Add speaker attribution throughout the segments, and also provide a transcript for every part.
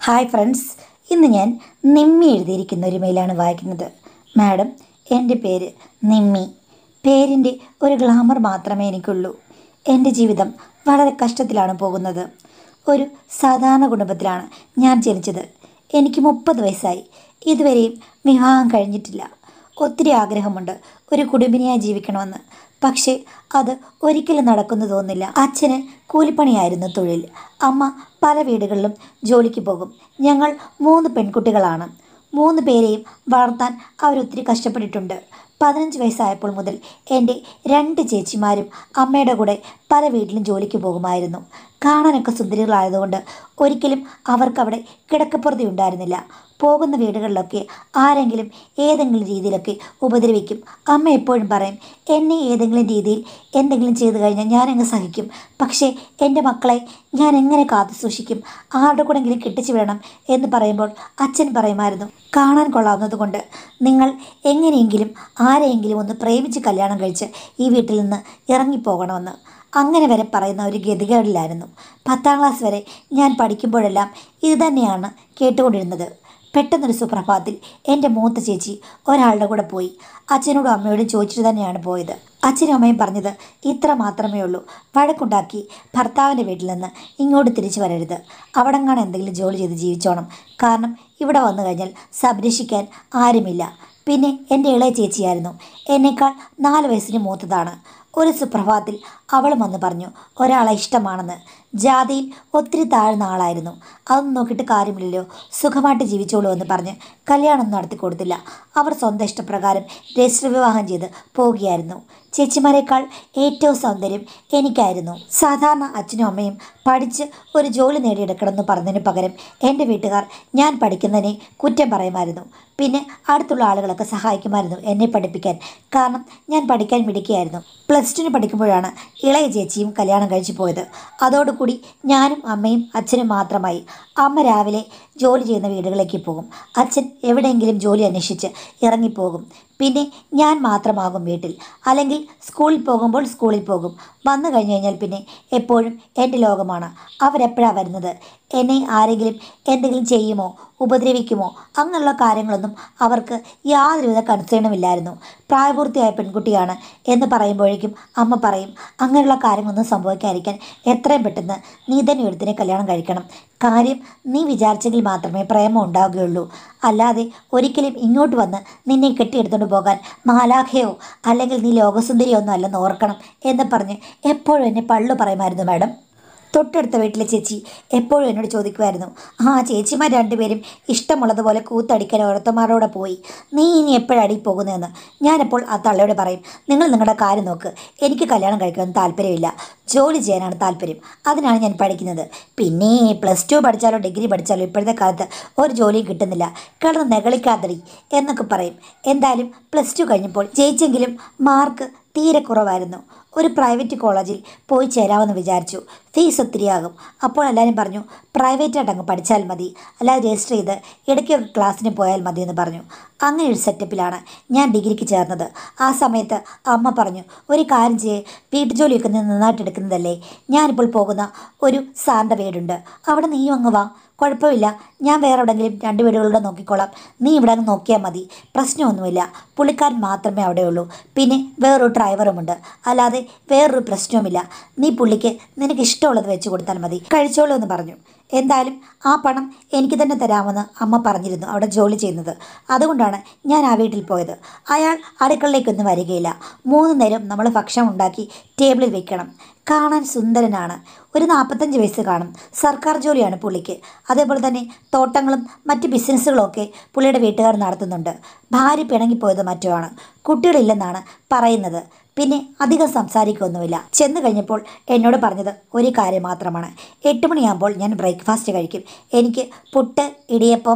Speaker 1: hi friends ഇന്ന് ഞാൻ നിമ്മി എഴുതിയിരിക്കുന്ന ഒരു മെയിലാണ് വായിക്കുന്നത് മാഡം എൻ്റെ പേര് നിമ്മി പേരിൻ്റെ ഒരു ഗ്ലാമർ മാത്രമേ എനിക്കുള്ളൂ എൻ്റെ ജീവിതം വളരെ കഷ്ടത്തിലാണ് പോകുന്നത് ഒരു സാധാരണ കുടുംബത്തിലാണ് ഞാൻ ജനിച്ചത് എനിക്ക് മുപ്പത് വയസ്സായി ഇതുവരെയും വിവാഹം കഴിഞ്ഞിട്ടില്ല ഒത്തിരി ആഗ്രഹമുണ്ട് ഒരു കുടുംബിനിയായി ജീവിക്കണമെന്ന് പക്ഷേ അത് ഒരിക്കലും നടക്കുന്നു തോന്നില്ല അച്ഛന് കൂലിപ്പണിയായിരുന്നു തൊഴിൽ അമ്മ പല വീടുകളിലും ജോലിക്ക് പോകും ഞങ്ങൾ മൂന്ന് പെൺകുട്ടികളാണ് മൂന്ന് പേരെയും വളർത്താൻ അവരൊത്തിരി കഷ്ടപ്പെട്ടിട്ടുണ്ട് പതിനഞ്ച് വയസ്സായപ്പോൾ മുതൽ എൻ്റെ രണ്ട് ചേച്ചിമാരും അമ്മയുടെ കൂടെ പല വീട്ടിലും ജോലിക്ക് പോകുമായിരുന്നു കാണാനൊക്കെ സുന്ദരികളായതുകൊണ്ട് ഒരിക്കലും അവർക്കവിടെ കിടക്കപ്പുറതി ഉണ്ടായിരുന്നില്ല പോകുന്ന വീടുകളിലൊക്കെ ആരെങ്കിലും ഏതെങ്കിലും രീതിയിലൊക്കെ ഉപദ്രവിക്കും അമ്മ എപ്പോഴും പറയും എന്നെ ഏതെങ്കിലും രീതിയിൽ എന്തെങ്കിലും ചെയ്തു കഴിഞ്ഞാൽ ഞാനങ്ങ് സഹിക്കും പക്ഷേ എൻ്റെ മക്കളെ ഞാൻ എങ്ങനെ കാത്തു സൂക്ഷിക്കും ആരുടെ കൂടെങ്കിലും കെട്ടിച്ചു വിടണം എന്ന് പറയുമ്പോൾ അച്ഛൻ പറയുമായിരുന്നു കാണാൻ കൊള്ളാവുന്നത് കൊണ്ട് നിങ്ങൾ എങ്ങനെയെങ്കിലും ആരെയെങ്കിലും ഒന്ന് പ്രേമിച്ച് കല്യാണം കഴിച്ച് ഈ വീട്ടിൽ നിന്ന് ഇറങ്ങിപ്പോകണമെന്ന് അങ്ങനെ വരെ പറയുന്ന ഒരു ഗതികേടിലായിരുന്നു പത്താം ക്ലാസ് വരെ ഞാൻ പഠിക്കുമ്പോഴെല്ലാം ഇത് തന്നെയാണ് കേട്ടുകൊണ്ടിരുന്നത് പെട്ടെന്നൊരു സുപ്രഭാതത്തിൽ എൻ്റെ മൂത്ത ചേച്ചി ഒരാളുടെ കൂടെ പോയി അച്ഛനോടും അമ്മയോടും ചോദിച്ചിട്ട് തന്നെയാണ് പോയത് അച്ഛനും അമ്മയും പറഞ്ഞത് ഇത്ര മാത്രമേ ഉള്ളൂ വഴക്കുണ്ടാക്കി ഭർത്താവിൻ്റെ വീട്ടിൽ നിന്ന് ഇങ്ങോട്ട് തിരിച്ചു വരരുത് അവിടെങ്ങാണ് എന്തെങ്കിലും ജോലി ചെയ്ത് ജീവിച്ചോണം കാരണം ഇവിടെ വന്നു കഴിഞ്ഞാൽ സംരക്ഷിക്കാൻ ആരുമില്ല പിന്നെ എൻ്റെ ഇളയ ചേച്ചിയായിരുന്നു എന്നേക്കാൾ നാല് വയസ്സിന് മൂത്തതാണ് ഒരു സുപ്രഭാതത്തിൽ അവളും വന്ന് പറഞ്ഞു ഒരാളെ ഇഷ്ടമാണെന്ന് ജാതിയിൽ ഒത്തിരി താഴ്ന്ന ആളായിരുന്നു അതൊന്നും നോക്കിയിട്ട് കാര്യമില്ലല്ലോ സുഖമായിട്ട് ജീവിച്ചോളൂ എന്ന് പറഞ്ഞ് കല്യാണം നടത്തി കൊടുത്തില്ല അവർ സ്വന്തം ഇഷ്ടപ്രകാരം രജിസ്റ്റർ വിവാഹം ചെയ്ത് പോവുകയായിരുന്നു ചേച്ചിമാരെക്കാൾ ഏറ്റവും സൗന്ദര്യം എനിക്കായിരുന്നു സാധാരണ അച്ഛനും അമ്മയും പഠിച്ച് ഒരു ജോലി നേടിയെടുക്കണമെന്ന് പറഞ്ഞതിന് പകരം എൻ്റെ വീട്ടുകാർ ഞാൻ പഠിക്കുന്നതിനെ കുറ്റം പറയുമായിരുന്നു പിന്നെ അടുത്തുള്ള ആളുകളൊക്കെ സഹായിക്കുമായിരുന്നു എന്നെ പഠിപ്പിക്കാൻ കാരണം ഞാൻ പഠിക്കാൻ മിടിക്കുകയായിരുന്നു പ്ലസ് ടുവിന് പഠിക്കുമ്പോഴാണ് ഇളയ ചേച്ചിയും കല്യാണം കഴിച്ചു പോയത് അതോടുകൂടി ഞാനും അമ്മയും അച്ഛനും മാത്രമായി അമ്മ രാവിലെ ജോലി ചെയ്യുന്ന വീടുകളിലേക്ക് പോകും അച്ഛൻ എവിടെയെങ്കിലും ജോലി അന്വേഷിച്ച് ഇറങ്ങിപ്പോകും പിന്നെ ഞാൻ മാത്രമാകും വീട്ടിൽ അല്ലെങ്കിൽ സ്കൂളിൽ പോകുമ്പോൾ സ്കൂളിൽ പോകും വന്നു കഴിഞ്ഞ് കഴിഞ്ഞാൽ പിന്നെ എപ്പോഴും എൻ്റെ ലോകമാണ് അവരെപ്പോഴാണ് വരുന്നത് എന്നെ ആരെങ്കിലും എന്തെങ്കിലും ചെയ്യുമോ ഉപദ്രവിക്കുമോ അങ്ങനെയുള്ള കാര്യങ്ങളൊന്നും അവർക്ക് യാതൊരുവിധ കൺസേണും ഇല്ലായിരുന്നു പ്രായപൂർത്തിയായ പെൺകുട്ടിയാണ് എന്ന് പറയുമ്പോഴേക്കും അമ്മ പറയും അങ്ങനെയുള്ള കാര്യങ്ങളൊന്നും സംഭവിക്കാതിരിക്കാൻ എത്രയും പെട്ടെന്ന് നീ തന്നെ ഒരുത്തിനെ കല്യാണം കഴിക്കണം കാര്യം നീ വിചാരിച്ചെങ്കിൽ മാത്രമേ പ്രേമം ഉണ്ടാവുകയുള്ളൂ അല്ലാതെ ഒരിക്കലും ഇങ്ങോട്ട് വന്ന് നിന്നെ കെട്ടിയെടുത്തുകൊണ്ട് പോകാൻ മാലാഖയോ അല്ലെങ്കിൽ നീ ലോകസുന്ദരിയോ ഒന്നും അല്ലെന്ന് ഓർക്കണം എന്ന് പറഞ്ഞ് എപ്പോഴും എന്നെ പള്ളു പറയുമായിരുന്നു മാഡം തൊട്ടടുത്ത വീട്ടിലെ ചേച്ചി എപ്പോഴും എന്നോട് ചോദിക്കുമായിരുന്നു ആ ചേച്ചിമാർ രണ്ടുപേരും ഇഷ്ടമുള്ളതുപോലെ കൂത്തടിക്കാൻ ഓരോരുത്തന്മാരോടെ പോയി നീ ഇനി എപ്പോഴടി പോകുന്നതെന്ന് ഞാനപ്പോൾ ആ തള്ളയോട് പറയും നിങ്ങൾ നിങ്ങളുടെ കാര്യം നോക്ക് എനിക്ക് കല്യാണം കഴിക്കാൻ താല്പര്യമില്ല ജോലി ചെയ്യാനാണ് താല്പര്യം അതിനാണ് ഞാൻ പഠിക്കുന്നത് പിന്നെ പ്ലസ് ടു പഠിച്ചാലോ ഡിഗ്രി പഠിച്ചാലോ ഇപ്പോഴത്തെ കാലത്ത് ഒരു ജോലിയും കിട്ടുന്നില്ല കിടന്ന് നെകളിക്കാത്തടി എന്നൊക്കെ പറയും എന്തായാലും പ്ലസ് ടു കഴിഞ്ഞപ്പോൾ ജയിച്ചെങ്കിലും മാർക്ക് തീരെ കുറവായിരുന്നു ഒരു പ്രൈവറ്റ് കോളേജിൽ പോയി ചേരാമെന്ന് വിചാരിച്ചു ഫീസ് ഒത്തിരിയാകും അപ്പോൾ എല്ലാവരും പറഞ്ഞു പ്രൈവറ്റായിട്ട് അങ്ങ് പഠിച്ചാൽ മതി അല്ലാതെ രജിസ്റ്റർ ചെയ്ത് ഇടയ്ക്കൊക്കെ ക്ലാസ്സിന് പോയാൽ മതി എന്ന് പറഞ്ഞു അങ്ങനെ ഒരു സെറ്റപ്പിലാണ് ഞാൻ ഡിഗ്രിക്ക് ചേർന്നത് ആ സമയത്ത് അമ്മ പറഞ്ഞു ഒരു കാര്യം ചെയ്യേ വീട്ടുജോലിയൊക്കെ നീ നന്നായിട്ട് എടുക്കുന്നതല്ലേ ഞാനിപ്പോൾ പോകുന്ന ഒരു സാറിൻ്റെ വീടുണ്ട് അവിടെ നീയും അങ്ങ് വാ കുഴപ്പമില്ല ഞാൻ വേറെ എവിടെയെങ്കിലും രണ്ട് വീടുകളിലൂടെ നോക്കിക്കോളാം നീ ഇവിടെ അങ്ങ് നോക്കിയാൽ മതി പ്രശ്നമൊന്നുമില്ല പുള്ളിക്കാരൻ മാത്രമേ അവിടെയുള്ളൂ പിന്നെ വേറൊരു ഡ്രൈവറുമുണ്ട് അല്ലാതെ വേറൊരു പ്രശ്നവുമില്ല നീ പുള്ളിക്ക് നിനക്ക് ഇഷ്ടമുള്ളത് വെച്ച് കൊടുത്താൽ മതി കഴിച്ചോളൂ എന്ന് പറഞ്ഞു എന്തായാലും ആ പണം എനിക്ക് തന്നെ തരാമെന്ന് അമ്മ പറഞ്ഞിരുന്നു അവിടെ ജോലി ചെയ്യുന്നത് അതുകൊണ്ടാണ് ഞാൻ ആ വീട്ടിൽ പോയത് അയാൾ അടുക്കളയിലേക്കൊന്നും വരികയില്ല മൂന്ന് നേരം നമ്മൾ ഭക്ഷണം ഉണ്ടാക്കി ടേബിളിൽ വെക്കണം കാണാൻ സുന്ദരനാണ് ഒരു നാൽപ്പത്തഞ്ച് വയസ്സ് കാണും സർക്കാർ ജോലിയാണ് പുള്ളിക്ക് അതേപോലെ തന്നെ തോട്ടങ്ങളും മറ്റ് ബിസിനസ്സുകളൊക്കെ പുള്ളിയുടെ വീട്ടുകാർ നടത്തുന്നുണ്ട് ഭാര്യ പിണങ്ങിപ്പോയത് മറ്റോ ആണ് കുട്ടികളില്ലെന്നാണ് പറയുന്നത് പിന്നെ അധികം സംസാരിക്കുകയൊന്നുമില്ല ചെന്ന് കഴിഞ്ഞപ്പോൾ എന്നോട് പറഞ്ഞത് ഒരു കാര്യം മാത്രമാണ് എട്ട് മണിയാകുമ്പോൾ ഞാൻ ബ്രേക്ക്ഫാസ്റ്റ് കഴിക്കും എനിക്ക് പുട്ട് ഇടിയപ്പം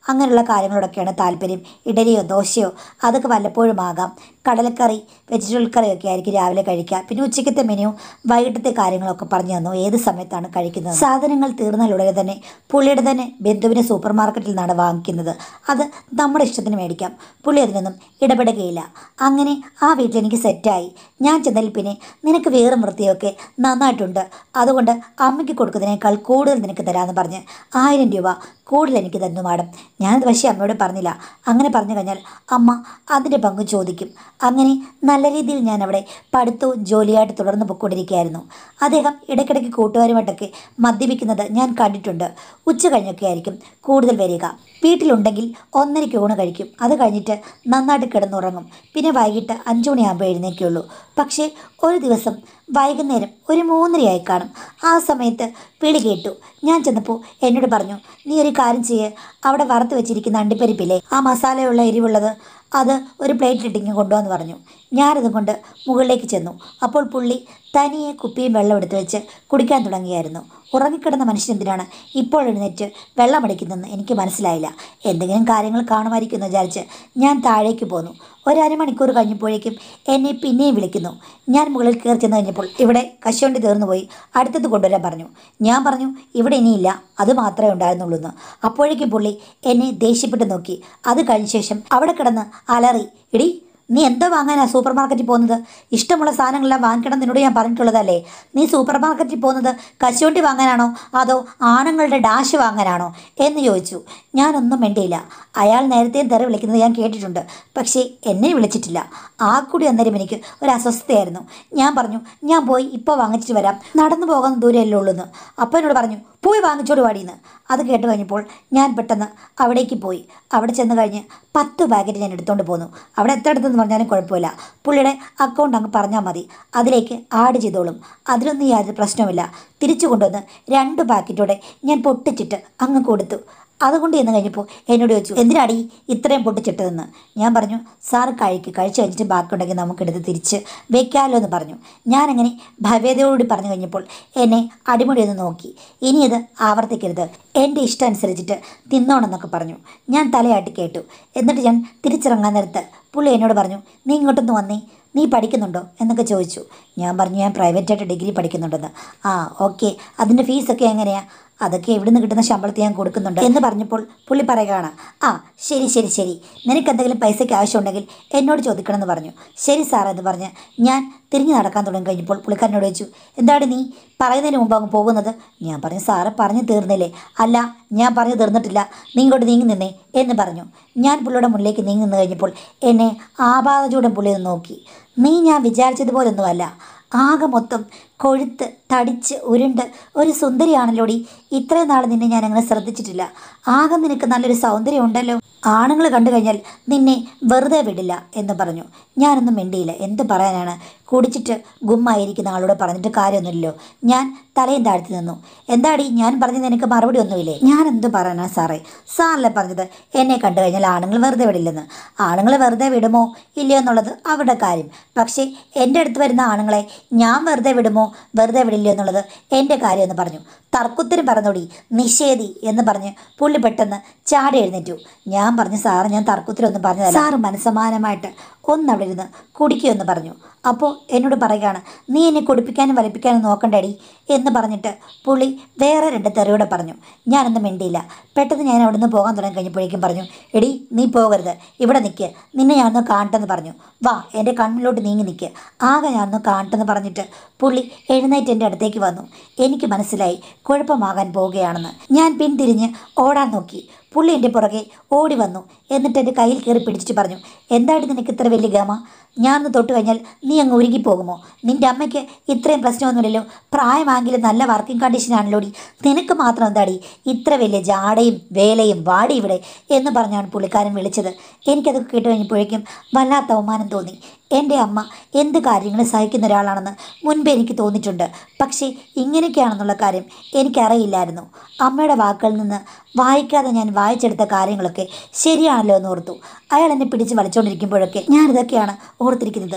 Speaker 1: അങ്ങനെയുള്ള കാര്യങ്ങളോടൊക്കെയാണ് താല്പര്യം ഇഡലിയോ ദോശയോ അതൊക്കെ വല്ലപ്പോഴും ആകാം കടലക്കറി വെജിറ്റബിൾ കറിയൊക്കെ ആയിരിക്കും രാവിലെ കഴിക്കുക പിന്നെ ഉച്ചയ്ക്കത്തെ മെനു വൈകിട്ടത്തെ കാര്യങ്ങളൊക്കെ പറഞ്ഞു തന്നു ഏത് സമയത്താണ് കഴിക്കുന്നത് സാധനങ്ങൾ തീർന്നാൽ ഉടനെ തന്നെ പുള്ളിയുടെ തന്നെ ബന്ധുവിനെ സൂപ്പർ മാർക്കറ്റിൽ നിന്നാണ് വാങ്ങിക്കുന്നത് അത് നമ്മുടെ ഇഷ്ടത്തിന് മേടിക്കാം പുള്ളി അതിനൊന്നും ഇടപെടുകയില്ല അങ്ങനെ ആ വീട്ടിൽ എനിക്ക് സെറ്റായി ഞാൻ ചെന്നതിൽ പിന്നെ നിനക്ക് വേറെ വൃത്തിയൊക്കെ നന്നായിട്ടുണ്ട് അതുകൊണ്ട് അമ്മയ്ക്ക് കൊടുക്കുന്നതിനേക്കാൾ കൂടുതൽ നിനക്ക് തരാമെന്ന് പറഞ്ഞ് ആയിരം രൂപ കൂടുതൽ എനിക്ക് തന്നു മാഡം ഞാനത് പക്ഷേ അമ്മയോട് പറഞ്ഞില്ല അങ്ങനെ പറഞ്ഞു കഴിഞ്ഞാൽ അമ്മ അതിൻ്റെ പങ്ക് ചോദിക്കും അങ്ങനെ നല്ല രീതിയിൽ ഞാൻ അവിടെ പഠിത്തവും ജോലിയായിട്ട് തുടർന്ന് പൊയ്ക്കൊണ്ടിരിക്കുകയായിരുന്നു അദ്ദേഹം ഇടയ്ക്കിടയ്ക്ക് കൂട്ടുകാരുമായിട്ടൊക്കെ മദ്യപിക്കുന്നത് ഞാൻ കണ്ടിട്ടുണ്ട് ഉച്ച കഴിഞ്ഞൊക്കെ ആയിരിക്കും കൂടുതൽ വരിക വീട്ടിലുണ്ടെങ്കിൽ ഒന്നരയ്ക്ക് ഊണ് കഴിക്കും അത് കഴിഞ്ഞിട്ട് നന്നായിട്ട് കിടന്നുറങ്ങും പിന്നെ വൈകിട്ട് അഞ്ചു മണിയാകുമ്പോൾ എഴുന്നേക്കുള്ളൂ പക്ഷേ ഒരു ദിവസം വൈകുന്നേരം ഒരു മൂന്നരയായി കാണും ആ സമയത്ത് വിളി കേട്ടു ഞാൻ ചെന്നപ്പോൾ എന്നോട് പറഞ്ഞു നീ ഒരു കാര്യം ചെയ്യ് അവിടെ വറുത്ത് വെച്ചിരിക്കുന്ന അണ്ടിപ്പരിപ്പില്ലേ ആ മസാലയുള്ള എരിവുള്ളത് അത് ഒരു പ്ലേറ്റിലിട്ടിങ്ങ് കൊണ്ടുവന്ന് പറഞ്ഞു ഞാനതും കൊണ്ട് മുകളിലേക്ക് ചെന്നു അപ്പോൾ പുള്ളി തനിയെ കുപ്പിയും വെള്ളം എടുത്ത് വെച്ച് കുടിക്കാൻ തുടങ്ങിയായിരുന്നു ഉറങ്ങിക്കിടന്ന മനുഷ്യൻ എന്തിനാണ് ഇപ്പോൾ എഴുന്നേറ്റ് വെള്ളമടിക്കുന്നതെന്ന് എനിക്ക് മനസ്സിലായില്ല എന്തെങ്കിലും കാര്യങ്ങൾ കാണുമായിരിക്കും എന്ന് വിചാരിച്ച് ഞാൻ താഴേക്ക് പോന്നു ഒരു അരമണിക്കൂർ കഴിഞ്ഞപ്പോഴേക്കും എന്നെ പിന്നെയും വിളിക്കുന്നു ഞാൻ മുകളിൽ കയറി ചെന്ന് കഴിഞ്ഞപ്പോൾ ഇവിടെ കശുവണ്ടി തീർന്നു പോയി അടുത്തത് കൊണ്ടുവരാൻ പറഞ്ഞു ഞാൻ പറഞ്ഞു ഇവിടെ ഇനിയില്ല അത് മാത്രമേ ഉണ്ടായിരുന്നുള്ളൂ എന്ന് അപ്പോഴേക്കും പുള്ളി എന്നെ ദേഷ്യപ്പെട്ട് നോക്കി അത് കഴിഞ്ഞ ശേഷം അവിടെ കിടന്ന് അലറി ഇടി നീ എന്താ വാങ്ങാനാ സൂപ്പർ മാർക്കറ്റിൽ പോകുന്നത് ഇഷ്ടമുള്ള സാധനങ്ങളെല്ലാം വാങ്ങിക്കണം നിന്നോട് ഞാൻ പറഞ്ഞിട്ടുള്ളതല്ലേ നീ സൂപ്പർ മാർക്കറ്റിൽ പോകുന്നത് കശുവണ്ടി വാങ്ങാനാണോ അതോ ആണുങ്ങളുടെ ഡാഷ് വാങ്ങാനാണോ എന്ന് ചോദിച്ചു ഞാനൊന്നും മിണ്ടിയില്ല അയാൾ നേരത്തെയും തെറി വിളിക്കുന്നത് ഞാൻ കേട്ടിട്ടുണ്ട് പക്ഷേ എന്നെ വിളിച്ചിട്ടില്ല ആ കൂടി അന്നേരം എനിക്ക് ഒരു അസ്വസ്ഥതയായിരുന്നു ഞാൻ പറഞ്ഞു ഞാൻ പോയി ഇപ്പോൾ വാങ്ങിച്ചിട്ട് വരാം നടന്നു പോകാൻ ദൂരമല്ലേ ഉള്ളൂ എന്ന് അപ്പോൾ എന്നോട് പറഞ്ഞു പോയി വാങ്ങിച്ചോട് പാടിയെന്ന് അത് കേട്ട് കഴിഞ്ഞപ്പോൾ ഞാൻ പെട്ടെന്ന് അവിടേക്ക് പോയി അവിടെ ചെന്ന് കഴിഞ്ഞ് പത്ത് പാക്കറ്റ് ഞാൻ എടുത്തുകൊണ്ട് പോന്നു അവിടെ എത്ര എടുത്തെന്ന് പറഞ്ഞാലും കുഴപ്പമില്ല പുള്ളിയുടെ അക്കൗണ്ട് അങ്ങ് പറഞ്ഞാൽ മതി അതിലേക്ക് ആഡ് ചെയ്തോളും അതിലൊന്നും യാതൊരു പ്രശ്നവുമില്ല തിരിച്ചു കൊണ്ടുവന്ന് രണ്ട് പാക്കറ്റോടെ ഞാൻ പൊട്ടിച്ചിട്ട് അങ്ങ് കൊടുത്തു അതുകൊണ്ട് ചെന്ന് കഴിഞ്ഞപ്പോൾ എന്നോട് ചോദിച്ചു എന്തിനാടി ഇത്രയും പൊട്ടിച്ചിട്ടതെന്ന് ഞാൻ പറഞ്ഞു സാറ് കഴിക്ക് കഴിച്ച് കഴിഞ്ഞിട്ട് ബാക്കിയുണ്ടെങ്കിൽ നമുക്കെടുത്ത് തിരിച്ച് വെക്കാമല്ലോ എന്ന് പറഞ്ഞു ഞാനങ്ങനെ ഭവ്യതയോടുകൂടി പറഞ്ഞു കഴിഞ്ഞപ്പോൾ എന്നെ അടിമുടി ഒന്ന് നോക്കി ഇനി ഇത് ആവർത്തിക്കരുത് എൻ്റെ ഇഷ്ടം അനുസരിച്ചിട്ട് തിന്നോണമെന്നൊക്കെ പറഞ്ഞു ഞാൻ തലയാട്ടി കേട്ടു എന്നിട്ട് ഞാൻ തിരിച്ചിറങ്ങാൻ നേരത്ത് പുള്ളി എന്നോട് പറഞ്ഞു നീ ഇങ്ങോട്ടൊന്ന് വന്നേ നീ പഠിക്കുന്നുണ്ടോ എന്നൊക്കെ ചോദിച്ചു ഞാൻ പറഞ്ഞു ഞാൻ പ്രൈവറ്റായിട്ട് ഡിഗ്രി പഠിക്കുന്നുണ്ടെന്ന് ആ ഓക്കെ അതിൻ്റെ ഫീസൊക്കെ എങ്ങനെയാ അതൊക്കെ എവിടുന്ന് കിട്ടുന്ന ശമ്പളത്തിൽ ഞാൻ കൊടുക്കുന്നുണ്ട് എന്ന് പറഞ്ഞപ്പോൾ പുള്ളി പറയുകയാണ് ആ ശരി ശരി ശരി നിനക്ക് എന്തെങ്കിലും പൈസയ്ക്ക് ആവശ്യമുണ്ടെങ്കിൽ എന്നോട് ചോദിക്കണം എന്ന് പറഞ്ഞു ശരി സാർ എന്ന് പറഞ്ഞ് ഞാൻ തിരിഞ്ഞു നടക്കാൻ തുടങ്ങി കഴിഞ്ഞപ്പോൾ പുള്ളിക്കാരനോട് ചോദിച്ചു എന്താണ് നീ പറയുന്നതിന് മുമ്പ് അങ്ങ് പോകുന്നത് ഞാൻ പറഞ്ഞു സാറ് പറഞ്ഞു തീർന്നില്ലേ അല്ല ഞാൻ പറഞ്ഞു തീർന്നിട്ടില്ല നീ ഇങ്ങോട്ട് നീങ്ങി നിന്നേ എന്ന് പറഞ്ഞു ഞാൻ പുള്ളിയുടെ മുന്നിലേക്ക് നീങ്ങി നിന്ന് കഴിഞ്ഞപ്പോൾ എന്നെ ആപാതചൂടൻ പുള്ളി ഒന്ന് നോക്കി നീ ഞാൻ വിചാരിച്ചതുപോലൊന്നുമല്ല ആകെ മൊത്തം കൊഴുത്ത് തടിച്ച് ഉരുണ്ട് ഒരു സുന്ദരിയാണല്ലോടി ഇത്രയും നാൾ നിന്നെ ഞാൻ അങ്ങനെ ശ്രദ്ധിച്ചിട്ടില്ല ആകെ നിനക്ക് നല്ലൊരു സൗന്ദര്യം ഉണ്ടല്ലോ ആണുങ്ങൾ കണ്ടു കഴിഞ്ഞാൽ നിന്നെ വെറുതെ വിടില്ല എന്ന് പറഞ്ഞു ഞാനൊന്നും മിണ്ടിയില്ല എന്ത് പറയാനാണ് കുടിച്ചിട്ട് ഗുമ്മായിരിക്കുന്ന ആളോട് പറഞ്ഞിട്ട് കാര്യമൊന്നുമില്ലല്ലോ ഞാൻ തലയും താഴ്ത്തി നിന്നു എന്താടി ഞാൻ പറഞ്ഞത് എനിക്ക് മറുപടി ഒന്നുമില്ലേ ഞാൻ എന്ത് പറയാനാ സാറേ സാറല്ലേ പറഞ്ഞത് എന്നെ കണ്ടു കഴിഞ്ഞാൽ ആണുങ്ങൾ വെറുതെ വിടില്ലെന്ന് ആണുങ്ങൾ വെറുതെ വിടുമോ ഇല്ലയോ എന്നുള്ളത് അവരുടെ കാര്യം പക്ഷേ എൻ്റെ അടുത്ത് വരുന്ന ആണുങ്ങളെ ഞാൻ വെറുതെ വിടുമോ വെറുതെ വിടില്ല എന്നുള്ളത് എൻ്റെ കാര്യമെന്ന് പറഞ്ഞു തർക്കുത്തരം പറഞ്ഞോടി നിഷേധി എന്ന് പറഞ്ഞ് പുള്ളി പെട്ടെന്ന് ചാടി എഴുന്നേറ്റു ഞാൻ പറഞ്ഞു സാറ് ഞാൻ തർക്കുത്തരൊന്നും പറഞ്ഞതല്ല സാറ് മനസ്സമാനമായിട്ട് ഒന്നവിടെ ഇരുന്ന് കുടിക്കുമെന്ന് പറഞ്ഞു അപ്പോൾ എന്നോട് പറയുകയാണ് നീ എന്നെ കുടിപ്പിക്കാനും വലിപ്പിക്കാനും നോക്കണ്ടടി എന്ന് പറഞ്ഞിട്ട് പുള്ളി വേറെ രണ്ട് തെറിയോടെ പറഞ്ഞു ഞാനൊന്നും മിണ്ടിയില്ല പെട്ടെന്ന് ഞാൻ അവിടെ നിന്ന് പോകാൻ തുടങ്ങി കഴിഞ്ഞപ്പോഴേക്കും പറഞ്ഞു എടി നീ പോകരുത് ഇവിടെ നിൽക്ക് നിന്നെ ഞാനൊന്ന് കാണട്ടെന്ന് പറഞ്ഞു വാ എൻ്റെ കണ്ണിലോട്ട് നീങ്ങി നിൽക്ക് ആകെ ഞാനൊന്ന് കാണട്ടെന്ന് പറഞ്ഞിട്ട് പുള്ളി എഴുന്നേറ്റ് എൻ്റെ അടുത്തേക്ക് വന്നു എനിക്ക് മനസ്സിലായി കുഴപ്പമാകാൻ പോവുകയാണെന്ന് ഞാൻ പിന്തിരിഞ്ഞ് ഓടാൻ നോക്കി പുള്ളി എൻ്റെ പുറകെ ഓടി വന്നു എന്നിട്ട് എൻ്റെ കയ്യിൽ കയറി പിടിച്ചിട്ട് പറഞ്ഞു എന്താണ് നിനക്ക് ഇത്ര വലിയ ഗമ ഞാനൊന്ന് തൊട്ട് കഴിഞ്ഞാൽ നീ അങ്ങ് ഉരുകി പോകുമോ നിൻ്റെ അമ്മയ്ക്ക് ഇത്രയും പ്രശ്നമൊന്നുമില്ലല്ലോ പ്രായമാണെങ്കിലും നല്ല വർക്കിംഗ് കണ്ടീഷനാണല്ലോടി നിനക്ക് മാത്രം എന്താടി ഇത്ര വലിയ ജാടയും വേലയും വാടി ഇവിടെ എന്ന് പറഞ്ഞാണ് പുള്ളിക്കാരൻ വിളിച്ചത് എനിക്കതൊക്കെ കേട്ട് കഴിഞ്ഞപ്പോഴേക്കും വല്ലാത്ത അവമാനം തോന്നി എൻ്റെ അമ്മ എന്ത് കാര്യങ്ങളും സഹിക്കുന്ന ഒരാളാണെന്ന് മുൻപേ എനിക്ക് തോന്നിയിട്ടുണ്ട് പക്ഷേ ഇങ്ങനെയൊക്കെയാണെന്നുള്ള കാര്യം എനിക്കറിയില്ലായിരുന്നു അമ്മയുടെ വാക്കുകളിൽ നിന്ന് വായിക്കാതെ ഞാൻ വായിച്ചെടുത്ത കാര്യങ്ങളൊക്കെ ശരിയാണല്ലോ എന്ന് ഓർത്തു അയാൾ എന്നെ പിടിച്ച് വലിച്ചുകൊണ്ടിരിക്കുമ്പോഴൊക്കെ ഞാനിതൊക്കെയാണ് ഓർത്തിരിക്കുന്നത്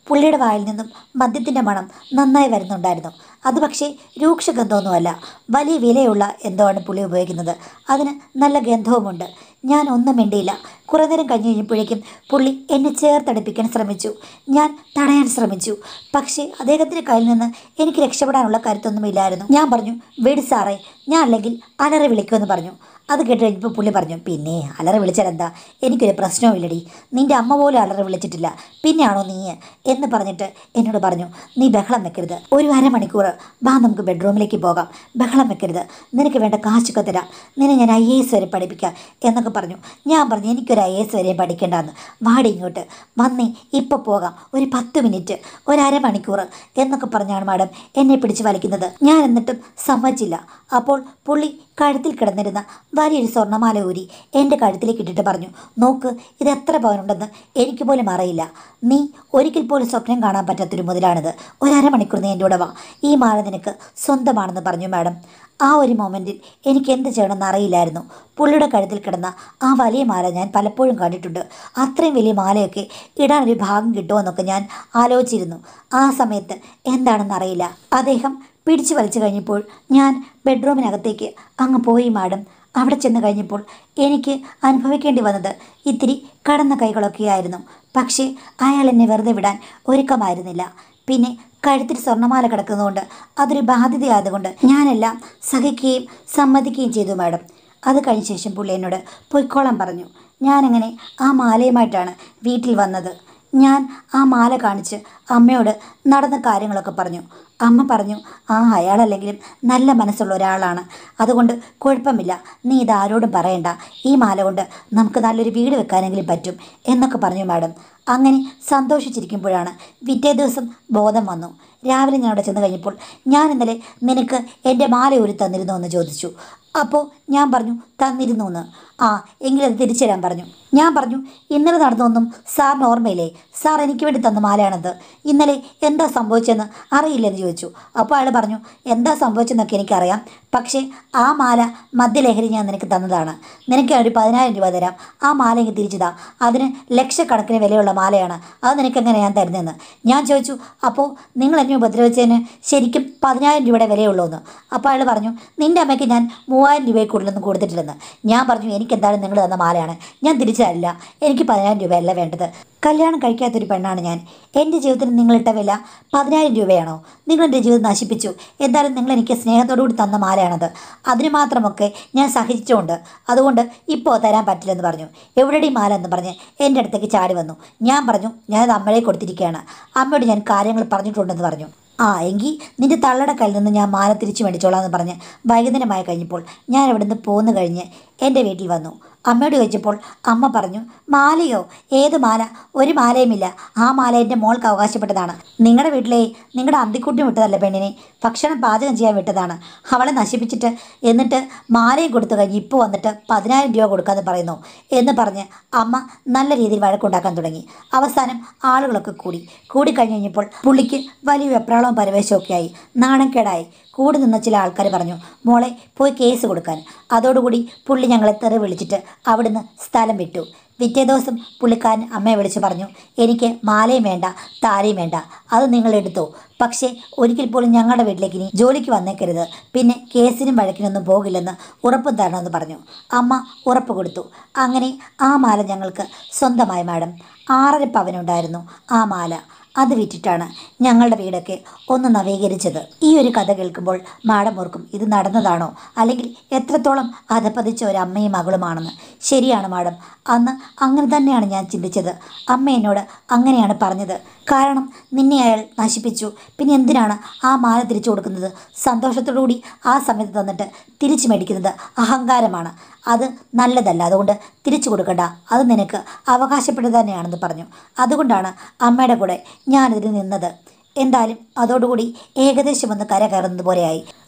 Speaker 1: പുള്ളിയുടെ വായിൽ നിന്നും മദ്യത്തിൻ്റെ മണം നന്നായി വരുന്നുണ്ടായിരുന്നു അത് പക്ഷേ രൂക്ഷഗന്ധമൊന്നുമല്ല വലിയ വിലയുള്ള എന്തോ ആണ് പുള്ളി ഉപയോഗിക്കുന്നത് അതിന് നല്ല ഗന്ധവുമുണ്ട് ഞാൻ ഒന്നും മിണ്ടിയില്ല കുറേ നേരം കഴിഞ്ഞ് കഴിഞ്ഞപ്പോഴേക്കും പുള്ളി എന്നെ ചേർത്തടുപ്പിക്കാൻ ശ്രമിച്ചു ഞാൻ തടയാൻ ശ്രമിച്ചു പക്ഷേ അദ്ദേഹത്തിൻ്റെ കയ്യിൽ നിന്ന് എനിക്ക് രക്ഷപ്പെടാനുള്ള കരുത്തൊന്നുമില്ലായിരുന്നു ഞാൻ പറഞ്ഞു വെടി സാറേ ഞാൻ അല്ലെങ്കിൽ അലറി വിളിക്കുമെന്ന് പറഞ്ഞു അത് കേട്ട് കഴിഞ്ഞപ്പോൾ പുള്ളി പറഞ്ഞു പിന്നെ അലറി വിളിച്ചാൽ എന്താ എനിക്കൊരു പ്രശ്നവുമില്ലടി നിന്റെ അമ്മ പോലും അലറി വിളിച്ചിട്ടില്ല പിന്നെയാണോ നീ എന്ന് പറഞ്ഞിട്ട് എന്നോട് പറഞ്ഞു നീ ബഹളം വെക്കരുത് ഒരു അരമണിക്കൂർ വാ നമുക്ക് ബെഡ്റൂമിലേക്ക് പോകാം ബഹളം വെക്കരുത് നിനക്ക് വേണ്ട കാശൊക്കെ തരാം നിന്നെ ഞാൻ ഐ എ എസ് വരെ പഠിപ്പിക്കാം എന്നൊക്കെ പറഞ്ഞു ഞാൻ പറഞ്ഞു എനിക്കൊരു ഐ എസ് വരെ പഠിക്കേണ്ടെന്ന് വാടി ഇങ്ങോട്ട് വന്നേ ഇപ്പോൾ പോകാം ഒരു പത്ത് മിനിറ്റ് ഒരു അരമണിക്കൂർ എന്നൊക്കെ പറഞ്ഞാണ് മാഡം എന്നെ പിടിച്ച് വലിക്കുന്നത് ഞാൻ എന്നിട്ടും സമ്മതിച്ചില്ല അപ്പോൾ പുള്ളി കഴുത്തിൽ കിടന്നിരുന്ന വലിയൊരു സ്വർണ്ണമാല ഊരി എൻ്റെ കഴുത്തിലേക്ക് ഇട്ടിട്ട് പറഞ്ഞു നോക്ക് ഇത് എത്ര പവനുണ്ടെന്ന് എനിക്ക് പോലും അറിയില്ല നീ ഒരിക്കൽ പോലും സ്വപ്നം കാണാൻ പറ്റാത്തൊരു മുതലാണിത് ഒരു അരമണിക്കൂർ നീ എൻ്റെ കൂടെ വാ ഈ മാല നിനക്ക് സ്വന്തമാണെന്ന് പറഞ്ഞു മാഡം ആ ഒരു മൊമെൻറ്റിൽ എനിക്ക് എന്ത് ചെയ്യണമെന്ന് അറിയില്ലായിരുന്നു പുള്ളിയുടെ കഴുത്തിൽ കിടന്ന ആ വലിയ മാല ഞാൻ പലപ്പോഴും കണ്ടിട്ടുണ്ട് അത്രയും വലിയ മാലയൊക്കെ ഇടാനൊരു ഭാഗം കിട്ടുമോ ഞാൻ ആലോചിച്ചിരുന്നു ആ സമയത്ത് എന്താണെന്ന് അറിയില്ല അദ്ദേഹം പിടിച്ചു വലിച്ചു കഴിഞ്ഞപ്പോൾ ഞാൻ ബെഡ്റൂമിനകത്തേക്ക് അങ്ങ് പോയി മാഡം അവിടെ ചെന്ന് കഴിഞ്ഞപ്പോൾ എനിക്ക് അനുഭവിക്കേണ്ടി വന്നത് ഇത്തിരി കടന്ന കൈകളൊക്കെയായിരുന്നു പക്ഷേ അയാൾ എന്നെ വെറുതെ വിടാൻ ഒരുക്കമായിരുന്നില്ല പിന്നെ കഴുത്തിൽ സ്വർണ്ണമാല കിടക്കുന്നതുകൊണ്ട് അതൊരു ബാധ്യതയായതുകൊണ്ട് ഞാനെല്ലാം സഹിക്കുകയും സമ്മതിക്കുകയും ചെയ്തു മാഡം അത് കഴിഞ്ഞ ശേഷം പുള്ളി എന്നോട് പൊയ്ക്കോളാൻ പറഞ്ഞു ഞാനങ്ങനെ ആ മാലയുമായിട്ടാണ് വീട്ടിൽ വന്നത് ഞാൻ ആ മാല കാണിച്ച് അമ്മയോട് നടന്ന കാര്യങ്ങളൊക്കെ പറഞ്ഞു അമ്മ പറഞ്ഞു ആ അയാളല്ലെങ്കിലും നല്ല മനസ്സുള്ള ഒരാളാണ് അതുകൊണ്ട് കുഴപ്പമില്ല നീ ഇത് ആരോടും പറയണ്ട ഈ മാല കൊണ്ട് നമുക്ക് നല്ലൊരു വീട് വെക്കാനെങ്കിലും പറ്റും എന്നൊക്കെ പറഞ്ഞു മാഡം അങ്ങനെ സന്തോഷിച്ചിരിക്കുമ്പോഴാണ് പിറ്റേ ദിവസം ബോധം വന്നു രാവിലെ ഞാൻ അവിടെ ചെന്ന് കഴിഞ്ഞപ്പോൾ ഞാൻ ഇന്നലെ നിനക്ക് എൻ്റെ മാല ഊരി തന്നിരുന്നോ എന്ന് ചോദിച്ചു അപ്പോൾ ഞാൻ പറഞ്ഞു തന്നിരുന്നു എന്ന് ആ എങ്കിലത് തിരിച്ചു തരാൻ പറഞ്ഞു ഞാൻ പറഞ്ഞു ഇന്നലെ നടന്നൊന്നും സാറിന് ഓർമ്മയില്ലേ സാർ എനിക്ക് വേണ്ടി തന്ന മാലയാണത് ഇന്നലെ എന്താ സംഭവിച്ചതെന്ന് അറിയില്ലെന്ന് ചോദിച്ചു അപ്പോൾ അയാൾ പറഞ്ഞു എന്താ സംഭവിച്ചതെന്നൊക്കെ എനിക്കറിയാം പക്ഷേ ആ മാല മദ്യലഹരി ഞാൻ നിനക്ക് തന്നതാണ് നിനക്ക് ഒരു പതിനായിരം രൂപ തരാം ആ മാല എനിക്ക് തിരിച്ചതാ അതിന് ലക്ഷക്കണക്കിന് വിലയുള്ള മാലയാണ് അത് നിനക്ക് എങ്ങനെ ഞാൻ തരുന്നതെന്ന് ഞാൻ ചോദിച്ചു അപ്പോൾ നിങ്ങൾ എന്നെ ഉപദ്രവിച്ചതിന് ശരിക്കും പതിനായിരം രൂപയുടെ വിലയുള്ളൂ എന്ന് അപ്പോൾ അയാൾ പറഞ്ഞു നിൻ്റെ അമ്മയ്ക്ക് ഞാൻ മൂവായിരം രൂപയിൽ കൂടുതലൊന്നും കൊടുത്തിട്ടില്ലെന്ന് ഞാൻ പറഞ്ഞു എനിക്ക് എന്തായാലും നിങ്ങൾ തന്ന മാലയാണ് ഞാൻ തിരിച്ചു തരില്ല എനിക്ക് പതിനായിരം രൂപയല്ല വേണ്ടത് കല്യാണം കഴിക്കാത്തൊരു പെണ്ണാണ് ഞാൻ എൻ്റെ ജീവിതത്തിന് നിങ്ങളിട്ട വില പതിനായിരം രൂപയാണോ നിങ്ങൾ എൻ്റെ ജീവിതം നശിപ്പിച്ചു എന്തായാലും നിങ്ങൾ എനിക്ക് സ്നേഹത്തോടു കൂടി തന്ന മാലയാണത് അതിന് മാത്രമൊക്കെ ഞാൻ സഹിച്ചുകൊണ്ട് അതുകൊണ്ട് ഇപ്പോൾ തരാൻ പറ്റില്ലെന്ന് പറഞ്ഞു എവിടെയും മാല എന്ന് പറഞ്ഞ് എൻ്റെ അടുത്തേക്ക് ചാടി വന്നു ഞാൻ പറഞ്ഞു ഞാനത് അമ്മയെ കൊടുത്തിരിക്കുകയാണ് അമ്മയോട് ഞാൻ കാര്യങ്ങൾ പറഞ്ഞിട്ടുണ്ടെന്ന് പറഞ്ഞു ആ എങ്കിൽ നിന്റെ തള്ളയുടെ കയ്യിൽ നിന്ന് ഞാൻ മാല തിരിച്ചു മേടിച്ചോളാം എന്ന് പറഞ്ഞ് വൈകുന്നേരമായി കഴിഞ്ഞപ്പോൾ ഞാൻ അവിടെ നിന്ന് പോന്നു കഴിഞ്ഞ് എൻ്റെ വീട്ടിൽ വന്നു അമ്മയോട് ചോദിച്ചപ്പോൾ അമ്മ പറഞ്ഞു മാലയോ ഏത് മാല ഒരു മാലയുമില്ല ആ മാല എൻ്റെ മോൾക്ക് അവകാശപ്പെട്ടതാണ് നിങ്ങളുടെ വീട്ടിലെ നിങ്ങളുടെ അന്തിക്കുട്ടി വിട്ടതല്ല പെണ്ണിനെ ഭക്ഷണം പാചകം ചെയ്യാൻ വിട്ടതാണ് അവളെ നശിപ്പിച്ചിട്ട് എന്നിട്ട് മാലയും കൊടുത്തു കഴിഞ്ഞ് ഇപ്പോൾ വന്നിട്ട് പതിനായിരം രൂപ കൊടുക്കാമെന്ന് പറയുന്നു എന്ന് പറഞ്ഞ് അമ്മ നല്ല രീതിയിൽ വഴക്കുണ്ടാക്കാൻ തുടങ്ങി അവസാനം ആളുകളൊക്കെ കൂടി കൂടി കഴിഞ്ഞ് കഴിഞ്ഞപ്പോൾ പുള്ളിക്ക് വലിയ വെപ്രാളവും പരവേശമൊക്കെ ആയി നാണക്കേടായി കൂടി നിന്ന ചില ആൾക്കാർ പറഞ്ഞു മോളെ പോയി കേസ് കൊടുക്കാൻ അതോടുകൂടി പുള്ളി ഞങ്ങളെ തെറി വിളിച്ചിട്ട് അവിടുന്ന് സ്ഥലം വിട്ടു പിറ്റേ ദിവസം പുള്ളിക്കാരൻ അമ്മയെ വിളിച്ച് പറഞ്ഞു എനിക്ക് മാലയും വേണ്ട താരയും വേണ്ട അത് നിങ്ങൾ എടുത്തോ പക്ഷേ ഒരിക്കൽ പോലും ഞങ്ങളുടെ വീട്ടിലേക്ക് ഇനി ജോലിക്ക് വന്നേക്കരുത് പിന്നെ കേസിനും വഴക്കിനൊന്നും പോകില്ലെന്ന് ഉറപ്പും തരണമെന്ന് പറഞ്ഞു അമ്മ ഉറപ്പ് കൊടുത്തു അങ്ങനെ ആ മാല ഞങ്ങൾക്ക് സ്വന്തമായി മാഡം ആറര പവനുണ്ടായിരുന്നു ആ മാല അത് വിറ്റിട്ടാണ് ഞങ്ങളുടെ വീടൊക്കെ ഒന്ന് നവീകരിച്ചത് ഈ ഒരു കഥ കേൾക്കുമ്പോൾ മാഡം ഓർക്കും ഇത് നടന്നതാണോ അല്ലെങ്കിൽ എത്രത്തോളം അധപ്പതിച്ച ഒരു അമ്മയും മകളുമാണെന്ന് ശരിയാണ് മാഡം അന്ന് അങ്ങനെ തന്നെയാണ് ഞാൻ ചിന്തിച്ചത് അമ്മ എന്നോട് അങ്ങനെയാണ് പറഞ്ഞത് കാരണം നിന്നെ അയാൾ നശിപ്പിച്ചു പിന്നെ എന്തിനാണ് ആ മാല തിരിച്ചു കൊടുക്കുന്നത് സന്തോഷത്തോടുകൂടി ആ സമയത്ത് തന്നിട്ട് തിരിച്ചു മേടിക്കുന്നത് അഹങ്കാരമാണ് അത് നല്ലതല്ല അതുകൊണ്ട് തിരിച്ചു കൊടുക്കണ്ട അത് നിനക്ക് അവകാശപ്പെട്ടത് തന്നെയാണെന്ന് പറഞ്ഞു അതുകൊണ്ടാണ് അമ്മയുടെ കൂടെ ഞാനിതിൽ നിന്നത് എന്തായാലും അതോടുകൂടി ഏകദേശം ഒന്ന് കര കയറുന്നത് പോലെയായി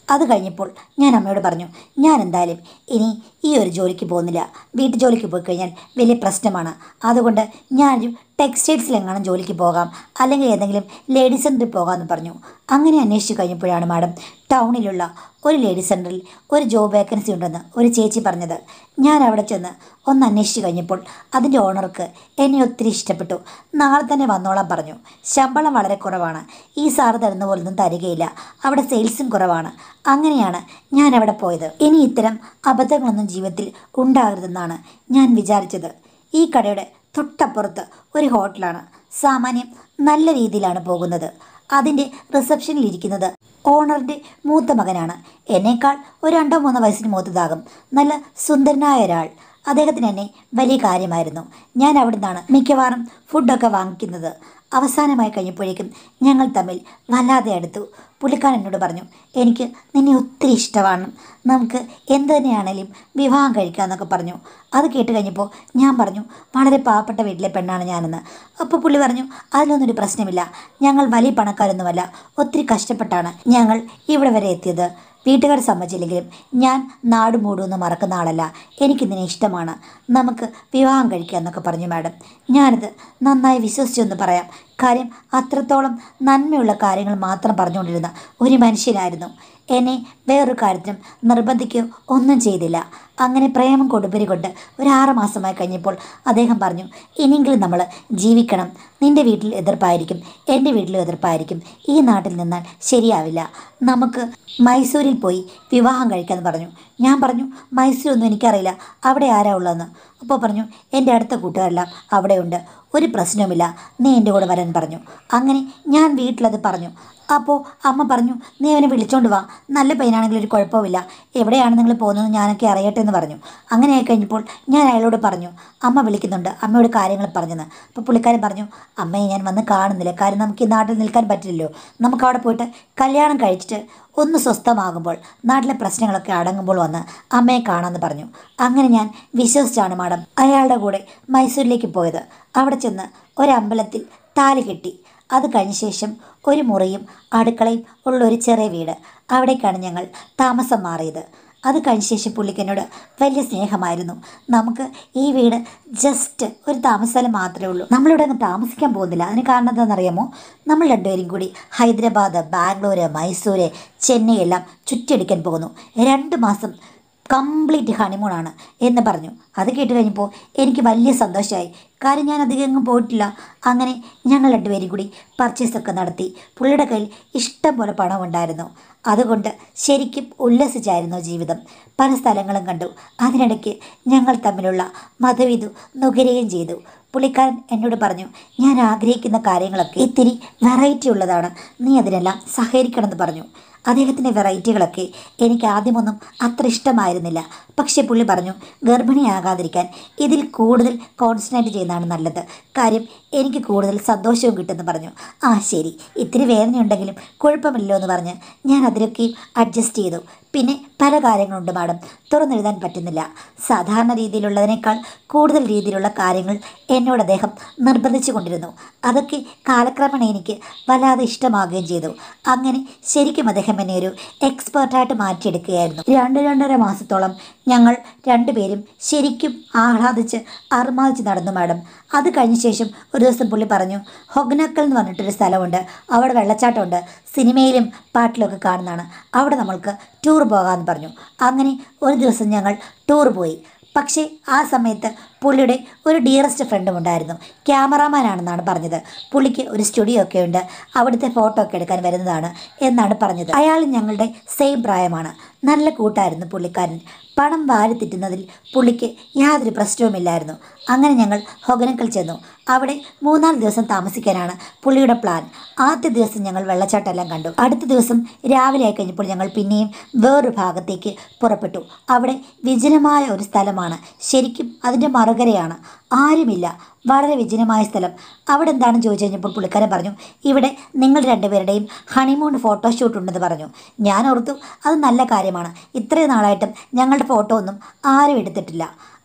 Speaker 1: അത് കഴിഞ്ഞപ്പോൾ ഞാൻ അമ്മയോട് പറഞ്ഞു ഞാൻ എന്തായാലും ഇനി ഈ ഒരു ജോലിക്ക് പോകുന്നില്ല വീട്ടു ജോലിക്ക് പോയി കഴിഞ്ഞാൽ വലിയ പ്രശ്നമാണ് അതുകൊണ്ട് ഞാനൊരു ടെക്സ്റ്റൈൽസിലെങ്ങാനും ജോലിക്ക് പോകാം അല്ലെങ്കിൽ ഏതെങ്കിലും ലേഡീസ് സെൻറ്ററിൽ പോകാമെന്ന് പറഞ്ഞു അങ്ങനെ അന്വേഷിച്ച് കഴിഞ്ഞപ്പോഴാണ് മാഡം ടൗണിലുള്ള ഒരു ലേഡീസ് സെൻറ്ററിൽ ഒരു ജോബ് വേക്കൻസി ഉണ്ടെന്ന് ഒരു ചേച്ചി പറഞ്ഞത് ഞാൻ അവിടെ ചെന്ന് ഒന്ന് അന്വേഷിച്ച് കഴിഞ്ഞപ്പോൾ അതിൻ്റെ ഓണർക്ക് എന്നെ ഒത്തിരി ഇഷ്ടപ്പെട്ടു നാളെ തന്നെ വന്നോളാൻ പറഞ്ഞു ശമ്പളം വളരെ കുറവാണ് ഈ സാറ് തരുന്ന പോലൊന്നും തരികയില്ല അവിടെ സെയിൽസും കുറവാണ് അങ്ങനെയാണ് ഞാൻ അവിടെ പോയത് ഇനി ഇത്തരം അബദ്ധങ്ങളൊന്നും ജീവിതത്തിൽ ഉണ്ടാകരുതെന്നാണ് ഞാൻ വിചാരിച്ചത് ഈ കടയുടെ തൊട്ടപ്പുറത്ത് ഒരു ഹോട്ടലാണ് സാമാന്യം നല്ല രീതിയിലാണ് പോകുന്നത് അതിൻ്റെ റിസപ്ഷനിൽ ഇരിക്കുന്നത് ഓണറിൻ്റെ മൂത്ത മകനാണ് എന്നേക്കാൾ ഒരു രണ്ടോ മൂന്നോ വയസ്സിന് മൂത്തതാകും നല്ല സുന്ദരനായ ഒരാൾ അദ്ദേഹത്തിന് എന്നെ വലിയ കാര്യമായിരുന്നു ഞാൻ അവിടെ നിന്നാണ് മിക്കവാറും ഫുഡൊക്കെ വാങ്ങിക്കുന്നത് അവസാനമായി കഴിഞ്ഞപ്പോഴേക്കും ഞങ്ങൾ തമ്മിൽ വല്ലാതെ അടുത്തു പുള്ളിക്കാരൻ എന്നോട് പറഞ്ഞു എനിക്ക് നിന്നെ ഒത്തിരി ഇഷ്ടമാണ് നമുക്ക് എന്ത് തന്നെയാണേലും വിവാഹം കഴിക്കാമെന്നൊക്കെ പറഞ്ഞു അത് കേട്ട് കഴിഞ്ഞപ്പോൾ ഞാൻ പറഞ്ഞു വളരെ പാവപ്പെട്ട വീട്ടിലെ പെണ്ണാണ് ഞാനെന്ന് അപ്പോൾ പുള്ളി പറഞ്ഞു അതിലൊന്നും ഒരു പ്രശ്നമില്ല ഞങ്ങൾ വലിയ പണക്കാരൊന്നുമല്ല ഒത്തിരി കഷ്ടപ്പെട്ടാണ് ഞങ്ങൾ ഇവിടെ വരെ എത്തിയത് വീട്ടുകാർ സമ്മതിച്ചില്ലെങ്കിലും ഞാൻ നാട് മൂടുമെന്ന് മറക്കുന്ന ആളല്ല എനിക്കിതിനെ ഇഷ്ടമാണ് നമുക്ക് വിവാഹം കഴിക്കാം എന്നൊക്കെ പറഞ്ഞു മാഡം ഞാനിത് നന്നായി വിശ്വസിച്ചെന്ന് പറയാം കാര്യം അത്രത്തോളം നന്മയുള്ള കാര്യങ്ങൾ മാത്രം പറഞ്ഞുകൊണ്ടിരുന്ന ഒരു മനുഷ്യനായിരുന്നു എന്നെ വേറൊരു കാര്യത്തിനും നിർബന്ധിക്കുകയോ ഒന്നും ചെയ്തില്ല അങ്ങനെ പ്രേമം കൊടുപ്പരി കൊണ്ട് ഒരു ആറ് മാസമായി കഴിഞ്ഞപ്പോൾ അദ്ദേഹം പറഞ്ഞു ഇനിയെങ്കിലും നമ്മൾ ജീവിക്കണം നിൻ്റെ വീട്ടിൽ എതിർപ്പായിരിക്കും എൻ്റെ വീട്ടിലും എതിർപ്പായിരിക്കും ഈ നാട്ടിൽ നിന്നാൽ ശരിയാവില്ല നമുക്ക് മൈസൂരിൽ പോയി വിവാഹം കഴിക്കാമെന്ന് പറഞ്ഞു ഞാൻ പറഞ്ഞു മൈസൂരൊന്നും എനിക്കറിയില്ല അവിടെ ആരാ ഉള്ളതെന്ന് അപ്പോൾ പറഞ്ഞു എൻ്റെ അടുത്ത കൂട്ടുകാരെല്ലാം അവിടെയുണ്ട് ഒരു പ്രശ്നവുമില്ല നീ എൻ്റെ കൂടെ വരാൻ പറഞ്ഞു അങ്ങനെ ഞാൻ വീട്ടിലത് പറഞ്ഞു അപ്പോൾ അമ്മ പറഞ്ഞു നീ അവനെ വിളിച്ചോണ്ട് വാ നല്ല പയ്യനാണെങ്കിൽ ഒരു കുഴപ്പമില്ല എവിടെയാണ് നിങ്ങൾ പോകുന്നത് ഞാനൊക്കെ അറിയട്ടെ എന്ന് പറഞ്ഞു അങ്ങനെ ആയി കഴിഞ്ഞപ്പോൾ ഞാൻ അയാളോട് പറഞ്ഞു അമ്മ വിളിക്കുന്നുണ്ട് അമ്മയോട് കാര്യങ്ങൾ പറഞ്ഞെന്ന് അപ്പോൾ പുള്ളിക്കാരൻ പറഞ്ഞു അമ്മയെ ഞാൻ വന്ന് കാണുന്നില്ല കാര്യം നമുക്ക് ഈ നാട്ടിൽ നിൽക്കാൻ പറ്റില്ലല്ലോ നമുക്ക് അവിടെ പോയിട്ട് കല്യാണം കഴിച്ചിട്ട് ഒന്ന് സ്വസ്ഥമാകുമ്പോൾ നാട്ടിലെ പ്രശ്നങ്ങളൊക്കെ അടങ്ങുമ്പോൾ വന്ന് അമ്മയെ കാണാമെന്ന് പറഞ്ഞു അങ്ങനെ ഞാൻ വിശ്വസിച്ചാണ് മാഡം അയാളുടെ കൂടെ മൈസൂരിലേക്ക് പോയത് അവിടെ ചെന്ന് ഒരമ്പലത്തിൽ താലി കെട്ടി അത് കഴിഞ്ഞ ശേഷം ഒരു മുറിയും അടുക്കളയും ഉള്ള ഒരു ചെറിയ വീട് അവിടേക്കാണ് ഞങ്ങൾ താമസം മാറിയത് അത് കഴിഞ്ഞ ശേഷം പുള്ളിക്ക് എന്നോട് വലിയ സ്നേഹമായിരുന്നു നമുക്ക് ഈ വീട് ജസ്റ്റ് ഒരു താമസസ്ഥലം മാത്രമേ ഉള്ളൂ നമ്മളിവിടെ അങ്ങ് താമസിക്കാൻ പോകുന്നില്ല അതിന് കാരണം എന്താണെന്നറിയാമോ നമ്മൾ രണ്ടുപേരും കൂടി ഹൈദരാബാദ് ബാംഗ്ലൂർ മൈസൂർ ചെന്നൈ എല്ലാം ചുറ്റിയടിക്കാൻ പോകുന്നു രണ്ട് മാസം കംപ്ലീറ്റ് ഹണിമൂണാണ് എന്ന് പറഞ്ഞു അത് കേട്ട് കഴിഞ്ഞപ്പോൾ എനിക്ക് വലിയ സന്തോഷമായി കാര്യം ഞാൻ അധികം എങ്ങും പോയിട്ടില്ല അങ്ങനെ ഞങ്ങൾ രണ്ടുപേരും കൂടി പർച്ചേസൊക്കെ നടത്തി പുള്ളിയുടെ കയ്യിൽ ഇഷ്ടം പോലെ പണമുണ്ടായിരുന്നു അതുകൊണ്ട് ശരിക്കും ഉല്ലസിച്ചായിരുന്നു ജീവിതം പല സ്ഥലങ്ങളും കണ്ടു അതിനിടയ്ക്ക് ഞങ്ങൾ തമ്മിലുള്ള മതവിധു നുകരുകയും ചെയ്തു പുള്ളിക്കാരൻ എന്നോട് പറഞ്ഞു ഞാൻ ആഗ്രഹിക്കുന്ന കാര്യങ്ങളൊക്കെ ഇത്തിരി വെറൈറ്റി ഉള്ളതാണ് നീ അതിനെല്ലാം സഹകരിക്കണമെന്ന് പറഞ്ഞു അദ്ദേഹത്തിൻ്റെ വെറൈറ്റികളൊക്കെ എനിക്ക് ആദ്യമൊന്നും അത്ര ഇഷ്ടമായിരുന്നില്ല പക്ഷേ പുള്ളി പറഞ്ഞു ഗർഭിണിയാകാതിരിക്കാൻ ഇതിൽ കൂടുതൽ കോൺസെൻട്രേറ്റ് ചെയ്യുന്നതാണ് നല്ലത് കാര്യം എനിക്ക് കൂടുതൽ സന്തോഷവും കിട്ടുമെന്ന് പറഞ്ഞു ആ ശരി ഇത്തിരി വേദനയുണ്ടെങ്കിലും കുഴപ്പമില്ലല്ലോ എന്ന് പറഞ്ഞ് ഞാൻ അതിലൊക്കെയും അഡ്ജസ്റ്റ് ചെയ്തു പിന്നെ പല കാര്യങ്ങളുണ്ട് മാഡം തുറന്നെഴുതാൻ പറ്റുന്നില്ല സാധാരണ രീതിയിലുള്ളതിനേക്കാൾ കൂടുതൽ രീതിയിലുള്ള കാര്യങ്ങൾ എന്നോട് അദ്ദേഹം നിർബന്ധിച്ചു കൊണ്ടിരുന്നു അതൊക്കെ കാലക്രമേണ എനിക്ക് വല്ലാതെ ഇഷ്ടമാകുകയും ചെയ്തു അങ്ങനെ ശരിക്കും അദ്ദേഹം എന്നെ ഒരു എക്സ്പേർട്ടായിട്ട് മാറ്റിയെടുക്കുകയായിരുന്നു രണ്ട് രണ്ടര മാസത്തോളം ഞങ്ങൾ രണ്ടുപേരും ശരിക്കും ആഹ്ലാദിച്ച് അർമാദിച്ച് നടന്നു മാഡം അത് കഴിഞ്ഞ ശേഷം ഒരു ദിവസം പുള്ളി പറഞ്ഞു ഹൊഗ്നക്കൽ എന്ന് പറഞ്ഞിട്ടൊരു സ്ഥലമുണ്ട് അവിടെ വെള്ളച്ചാട്ടമുണ്ട് സിനിമയിലും പാട്ടിലൊക്കെ കാണുന്നതാണ് അവിടെ നമ്മൾക്ക് ടൂർ പോകാമെന്ന് പറഞ്ഞു അങ്ങനെ ഒരു ദിവസം ഞങ്ങൾ ടൂർ പോയി പക്ഷേ ആ സമയത്ത് പുള്ളിയുടെ ഒരു ഡിയറസ്റ്റ് ഫ്രണ്ടും ഉണ്ടായിരുന്നു ക്യാമറാമാനാണെന്നാണ് പറഞ്ഞത് പുള്ളിക്ക് ഒരു സ്റ്റുഡിയോ ഒക്കെ ഉണ്ട് അവിടുത്തെ ഫോട്ടോ ഒക്കെ എടുക്കാൻ വരുന്നതാണ് എന്നാണ് പറഞ്ഞത് അയാൾ ഞങ്ങളുടെ സെയിം പ്രായമാണ് നല്ല കൂട്ടായിരുന്നു പുള്ളിക്കാരൻ പണം വാരി തെറ്റുന്നതിൽ പുള്ളിക്ക് യാതൊരു പ്രശ്നവുമില്ലായിരുന്നു അങ്ങനെ ഞങ്ങൾ ഹൊഗനക്കൽ ചെന്നു അവിടെ മൂന്നാല് ദിവസം താമസിക്കാനാണ് പുള്ളിയുടെ പ്ലാൻ ആദ്യ ദിവസം ഞങ്ങൾ വെള്ളച്ചാട്ടമെല്ലാം കണ്ടു അടുത്ത ദിവസം രാവിലെ ആയി കഴിഞ്ഞപ്പോൾ ഞങ്ങൾ പിന്നെയും വേറൊരു ഭാഗത്തേക്ക് പുറപ്പെട്ടു അവിടെ വിജനമായ ഒരു സ്ഥലമാണ് ശരിക്കും അതിൻ്റെ മറുകരയാണ് ആരുമില്ല വളരെ വിജനമായ സ്ഥലം അവിടെ എന്താണെന്ന് ചോദിച്ചു കഴിഞ്ഞപ്പോൾ പുള്ളിക്കാരൻ പറഞ്ഞു ഇവിടെ നിങ്ങൾ രണ്ടുപേരുടെയും ഹണിമൂൺ ഫോട്ടോഷൂട്ട് ഉണ്ടെന്ന് പറഞ്ഞു ഞാൻ ഓർത്തു അത് നല്ല കാര്യമാണ് ഇത്രയും നാളായിട്ടും ഞങ്ങളുടെ ഫോട്ടോ ഒന്നും ആരും എടുത്തിട്ടില്ല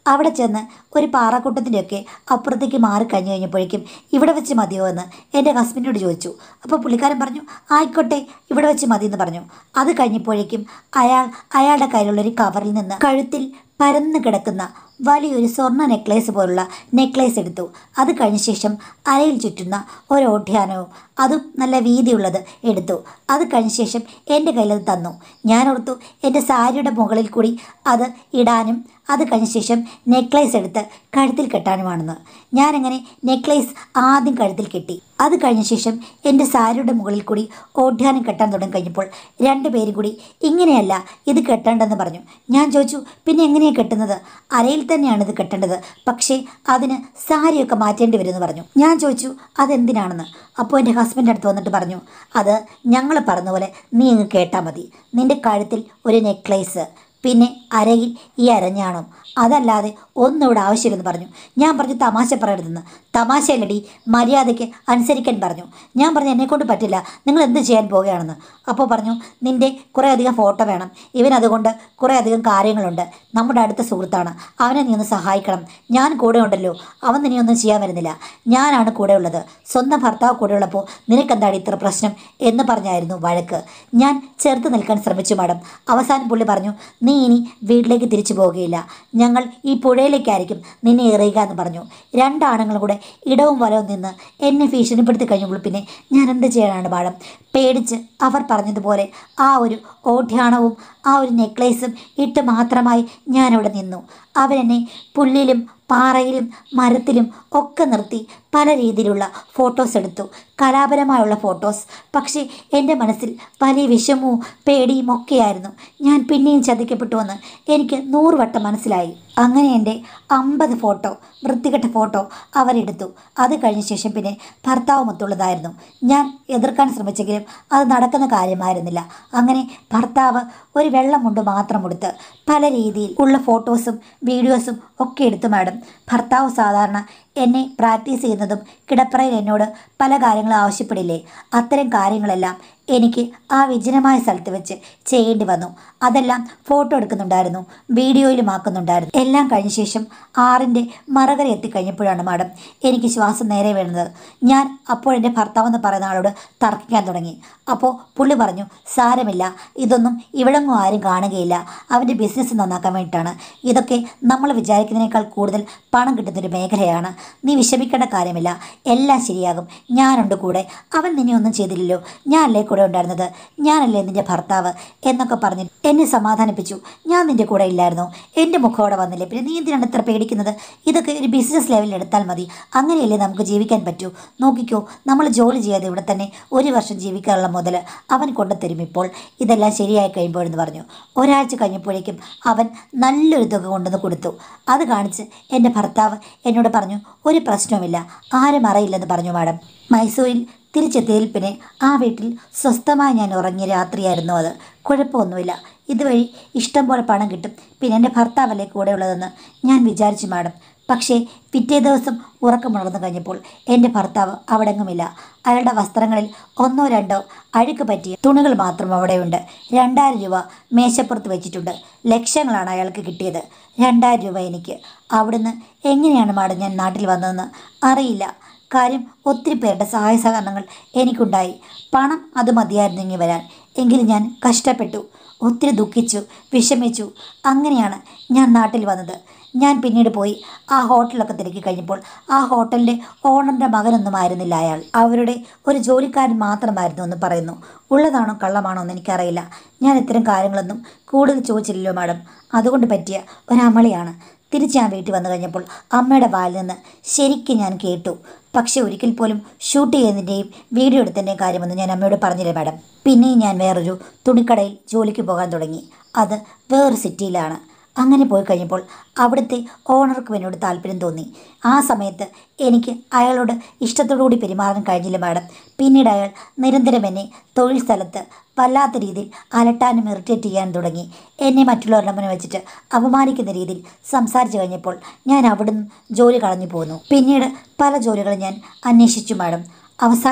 Speaker 1: അവിടെ ചെന്ന് ഒരു പാറക്കൂട്ടത്തിൻ്റെയൊക്കെ അപ്പുറത്തേക്ക് മാറി കഴിഞ്ഞു കഴിഞ്ഞപ്പോഴേക്കും ഇവിടെ വെച്ച് മതിയോ എന്ന് എൻ്റെ ഹസ്ബൻഡിനോട് ചോദിച്ചു അപ്പോൾ പുള്ളിക്കാരൻ പറഞ്ഞു ആയിക്കോട്ടെ ഇവിടെ വെച്ച് മതി എന്ന് പറഞ്ഞു അത് കഴിഞ്ഞപ്പോഴേക്കും അയാൾ അയാളുടെ കയ്യിലുള്ളൊരു കവറിൽ നിന്ന് കഴുത്തിൽ പരന്നു കിടക്കുന്ന വലിയൊരു സ്വർണ്ണ നെക്ലേസ് പോലുള്ള നെക്ലേസ് എടുത്തു അത് കഴിഞ്ഞ ശേഷം അരയിൽ ചുറ്റുന്ന ഒരു ഓഢ്യാനവും അതും നല്ല വീതിയുള്ളത് എടുത്തു അത് കഴിഞ്ഞ ശേഷം എൻ്റെ കയ്യിലത് തന്നു ഞാൻ ഓർത്തു എൻ്റെ സാരിയുടെ മുകളിൽ കൂടി അത് ഇടാനും അത് കഴിഞ്ഞ ശേഷം നെക്ലേസ് എടുത്ത് കഴുത്തിൽ കെട്ടാനുമാണെന്ന് ഞാനങ്ങനെ നെക്ലേസ് ആദ്യം കഴുത്തിൽ കെട്ടി അത് കഴിഞ്ഞ ശേഷം എൻ്റെ സാരിയുടെ മുകളിൽ കൂടി ഓഢ്യാനം കെട്ടാൻ തുടങ്ങി കഴിഞ്ഞപ്പോൾ രണ്ടുപേരും കൂടി ഇങ്ങനെയല്ല ഇത് കെട്ടേണ്ടെന്ന് പറഞ്ഞു ഞാൻ ചോദിച്ചു പിന്നെ എങ്ങനെയാണ് കെട്ടുന്നത് അരയിൽ തന്നെയാണ് ഇത് കെട്ടേണ്ടത് പക്ഷേ അതിന് സാരിയൊക്കെ മാറ്റേണ്ടി വരുമെന്ന് പറഞ്ഞു ഞാൻ ചോദിച്ചു അതെന്തിനാണെന്ന് അപ്പോൾ എൻ്റെ ഹസ്ബൻഡ് അടുത്ത് വന്നിട്ട് പറഞ്ഞു അത് ഞങ്ങൾ പറഞ്ഞ പോലെ നീ അങ്ങ് കേട്ടാൽ മതി നിൻ്റെ കഴുത്തിൽ ഒരു നെക്ലേസ് പിന്നെ അരയിൽ ഈ അരഞ്ഞാണം അതല്ലാതെ ഒന്നും ഇവിടെ ആവശ്യമില്ലെന്ന് പറഞ്ഞു ഞാൻ പറഞ്ഞു തമാശ പറയരുതെന്ന് തമാശയല്ലടി മര്യാദയ്ക്ക് അനുസരിക്കാൻ പറഞ്ഞു ഞാൻ പറഞ്ഞു എന്നെക്കൊണ്ട് പറ്റില്ല നിങ്ങൾ എന്ത് ചെയ്യാൻ പോവുകയാണെന്ന് അപ്പോൾ പറഞ്ഞു നിൻ്റെ കുറേ അധികം ഫോട്ടോ വേണം ഇവൻ അതുകൊണ്ട് കുറേ അധികം കാര്യങ്ങളുണ്ട് നമ്മുടെ അടുത്ത സുഹൃത്താണ് അവനെ നീ ഒന്ന് സഹായിക്കണം ഞാൻ കൂടെ ഉണ്ടല്ലോ അവൻ നിന്നെ ഒന്നും ചെയ്യാൻ വരുന്നില്ല ഞാനാണ് കൂടെ ഉള്ളത് സ്വന്തം ഭർത്താവ് കൂടെ ഉള്ളപ്പോൾ നിനക്കെന്താണ് ഇത്ര പ്രശ്നം എന്ന് പറഞ്ഞായിരുന്നു വഴക്ക് ഞാൻ ചേർത്ത് നിൽക്കാൻ ശ്രമിച്ചു മാഡം അവസാനം പുള്ളി പറഞ്ഞു നീ ഇനി വീട്ടിലേക്ക് തിരിച്ചു പോവുകയില്ല ഞങ്ങൾ ഈ പുഴയിലേക്കായിരിക്കും നിന്നെ എറിയുക എന്ന് പറഞ്ഞു രണ്ടാണുങ്ങളും കൂടെ ഇടവും വലവും നിന്ന് എന്നെ ഭീഷണിപ്പെടുത്തി കഴിഞ്ഞപ്പോൾ പിന്നെ ഞാൻ എന്ത് ചെയ്യാനാണ് മാഡം പേടിച്ച് അവർ പറഞ്ഞതുപോലെ ആ ഒരു ഓഢ്യാണവും ആ ഒരു നെക്ലേസും ഇട്ട് മാത്രമായി ഞാനവിടെ നിന്നു അവരെന്നെ പുല്ലിലും പാറയിലും മരത്തിലും ഒക്കെ നിർത്തി പല രീതിയിലുള്ള ഫോട്ടോസ് എടുത്തു കലാപരമായുള്ള ഫോട്ടോസ് പക്ഷേ എൻ്റെ മനസ്സിൽ വലിയ വിഷമവും പേടിയും ഒക്കെയായിരുന്നു ഞാൻ പിന്നെയും ചതിക്കപ്പെട്ടുവെന്ന് എനിക്ക് നൂറ് വട്ടം മനസ്സിലായി അങ്ങനെ എൻ്റെ അമ്പത് ഫോട്ടോ വൃത്തികെട്ട ഫോട്ടോ അവരെടുത്തു അത് കഴിഞ്ഞ ശേഷം പിന്നെ ഭർത്താവുമൊത്തുള്ളതായിരുന്നു ഞാൻ എതിർക്കാൻ ശ്രമിച്ചെങ്കിലും അത് നടക്കുന്ന കാര്യമായിരുന്നില്ല അങ്ങനെ ഭർത്താവ് ഒരു വെള്ളമുണ്ട് മാത്രം കൊടുത്ത് പല രീതിയിൽ ഉള്ള ഫോട്ടോസും വീഡിയോസും ഒക്കെ എടുത്തു മാഡം ഭർത്താവ് സാധാരണ എന്നെ പ്രാക്ടീസ് ചെയ്യുന്നതും കിടപ്പറയിൽ എന്നോട് പല കാര്യങ്ങളും ആവശ്യപ്പെടില്ലേ അത്തരം കാര്യങ്ങളെല്ലാം എനിക്ക് ആ വിജനമായ സ്ഥലത്ത് വെച്ച് ചെയ്യേണ്ടി വന്നു അതെല്ലാം ഫോട്ടോ എടുക്കുന്നുണ്ടായിരുന്നു വീഡിയോയിലും ആക്കുന്നുണ്ടായിരുന്നു എല്ലാം കഴിഞ്ഞ ശേഷം ആറിൻ്റെ മറകര എത്തിക്കഴിഞ്ഞപ്പോഴാണ് മാഡം എനിക്ക് ശ്വാസം നേരെ വീണത് ഞാൻ അപ്പോൾ എൻ്റെ ഭർത്താവെന്ന് പറയുന്ന ആളോട് തർക്കിക്കാൻ തുടങ്ങി അപ്പോൾ പുള്ളി പറഞ്ഞു സാരമില്ല ഇതൊന്നും ഇവിടെങ്ങും ആരും കാണുകയില്ല അവൻ്റെ ബിസിനസ് നന്നാക്കാൻ വേണ്ടിയിട്ടാണ് ഇതൊക്കെ നമ്മൾ വിചാരിക്കുന്നതിനേക്കാൾ കൂടുതൽ പണം കിട്ടുന്നൊരു മേഖലയാണ് നീ വിഷമിക്കേണ്ട കാര്യമില്ല എല്ലാം ശരിയാകും ഞാനുണ്ട് കൂടെ അവൻ നിന്നെ ഒന്നും ചെയ്തില്ലല്ലോ ഞാനല്ലേ കൂടെ ഉണ്ടായിരുന്നത് ഞാനല്ലേ നിന്റെ ഭർത്താവ് എന്നൊക്കെ പറഞ്ഞ് എന്നെ സമാധാനിപ്പിച്ചു ഞാൻ നിന്റെ കൂടെ ഇല്ലായിരുന്നു എൻ്റെ മുഖം അവിടെ വന്നില്ലേ പിന്നെ നീ എന്തിനാണ് ഇത്ര പേടിക്കുന്നത് ഇതൊക്കെ ഒരു ബിസിനസ് ലെവലിൽ എടുത്താൽ മതി അങ്ങനെയല്ലേ നമുക്ക് ജീവിക്കാൻ പറ്റൂ നോക്കിക്കോ നമ്മൾ ജോലി ചെയ്യാതെ ഇവിടെ തന്നെ ഒരു വർഷം ജീവിക്കാനുള്ള മുതൽ അവൻ കൊണ്ടുതരും ഇപ്പോൾ ഇതെല്ലാം ശരിയായി കഴിയുമ്പോഴെന്ന് പറഞ്ഞു ഒരാഴ്ച കഴിഞ്ഞപ്പോഴേക്കും അവൻ നല്ലൊരു തുക കൊണ്ടുവന്ന് കൊടുത്തു അത് കാണിച്ച് എൻ്റെ ഭർത്താവ് എന്നോട് പറഞ്ഞു ഒരു പ്രശ്നവുമില്ല ആരും അറിയില്ലെന്ന് പറഞ്ഞു മാഡം മൈസൂരിൽ തിരിച്ചെത്തിയതിൽ പിന്നെ ആ വീട്ടിൽ സ്വസ്ഥമായി ഞാൻ ഉറങ്ങിയ രാത്രിയായിരുന്നു അത് കുഴപ്പമൊന്നുമില്ല ഇതുവഴി ഇഷ്ടം പോലെ പണം കിട്ടും പിന്നെ എൻ്റെ ഭർത്താവല്ലേ കൂടെയുള്ളതെന്ന് ഞാൻ വിചാരിച്ചു മാഡം പക്ഷേ പിറ്റേ ദിവസം ഉറക്കമുണർന്നു കഴിഞ്ഞപ്പോൾ എൻ്റെ ഭർത്താവ് അവിടെങ്ങുമില്ല അയാളുടെ വസ്ത്രങ്ങളിൽ ഒന്നോ രണ്ടോ അഴുക്ക് പറ്റിയ തുണികൾ മാത്രം അവിടെയുണ്ട് രണ്ടായിരം രൂപ മേശപ്പുറത്ത് വെച്ചിട്ടുണ്ട് ലക്ഷങ്ങളാണ് അയാൾക്ക് കിട്ടിയത് രണ്ടായിരം രൂപ എനിക്ക് അവിടുന്ന് എങ്ങനെയാണ് മാഡം ഞാൻ നാട്ടിൽ വന്നതെന്ന് അറിയില്ല കാര്യം ഒത്തിരി പേരുടെ സഹായ സഹകരണങ്ങൾ എനിക്കുണ്ടായി പണം അത് മതിയായിരുന്നു ഇങ്ങനെ വരാൻ എങ്കിലും ഞാൻ കഷ്ടപ്പെട്ടു ഒത്തിരി ദുഃഖിച്ചു വിഷമിച്ചു അങ്ങനെയാണ് ഞാൻ നാട്ടിൽ വന്നത് ഞാൻ പിന്നീട് പോയി ആ ഹോട്ടലൊക്കെ തിരക്കി കഴിഞ്ഞപ്പോൾ ആ ഹോട്ടലിൻ്റെ ഓണറിൻ്റെ മകനൊന്നും ആയിരുന്നില്ല അയാൾ അവരുടെ ഒരു ജോലിക്കാരൻ മാത്രമായിരുന്നു എന്ന് പറയുന്നു ഉള്ളതാണോ കള്ളമാണോ എന്ന് എനിക്കറിയില്ല ഞാൻ ഇത്തരം കാര്യങ്ങളൊന്നും കൂടുതൽ ചോദിച്ചില്ലല്ലോ മാഡം അതുകൊണ്ട് പറ്റിയ ഒരമളിയാണ് തിരിച്ച് ഞാൻ വീട്ടിൽ വന്നു കഴിഞ്ഞപ്പോൾ അമ്മയുടെ വായിൽ നിന്ന് ശരിക്കും ഞാൻ കേട്ടു പക്ഷെ ഒരിക്കൽ പോലും ഷൂട്ട് ചെയ്യുന്നതിൻ്റെയും വീഡിയോ എടുത്തതിൻ്റെയും കാര്യമൊന്നും ഞാൻ അമ്മയോട് പറഞ്ഞില്ല മാഡം പിന്നെയും ഞാൻ വേറൊരു തുണിക്കടയിൽ ജോലിക്ക് പോകാൻ തുടങ്ങി അത് വേറൊരു സിറ്റിയിലാണ് അങ്ങനെ പോയി കഴിഞ്ഞപ്പോൾ അവിടുത്തെ ഓണർക്ക് എന്നോട് താല്പര്യം തോന്നി ആ സമയത്ത് എനിക്ക് അയാളോട് ഇഷ്ടത്തോടുകൂടി പെരുമാറാൻ കഴിഞ്ഞില്ല മാഡം പിന്നീട് അയാൾ നിരന്തരം എന്നെ തൊഴിൽ സ്ഥലത്ത് വല്ലാത്ത രീതിയിൽ അലട്ടാനും ഇറിറ്റേറ്റ് ചെയ്യാൻ തുടങ്ങി എന്നെ മറ്റുള്ളവരുടെ മുന്നിൽ വെച്ചിട്ട് അപമാനിക്കുന്ന രീതിയിൽ സംസാരിച്ചു കഴിഞ്ഞപ്പോൾ ഞാൻ അവിടുന്ന് ജോലി കളഞ്ഞു പോന്നു പിന്നീട് പല ജോലികളും ഞാൻ അന്വേഷിച്ചു മാഡം അവസാനം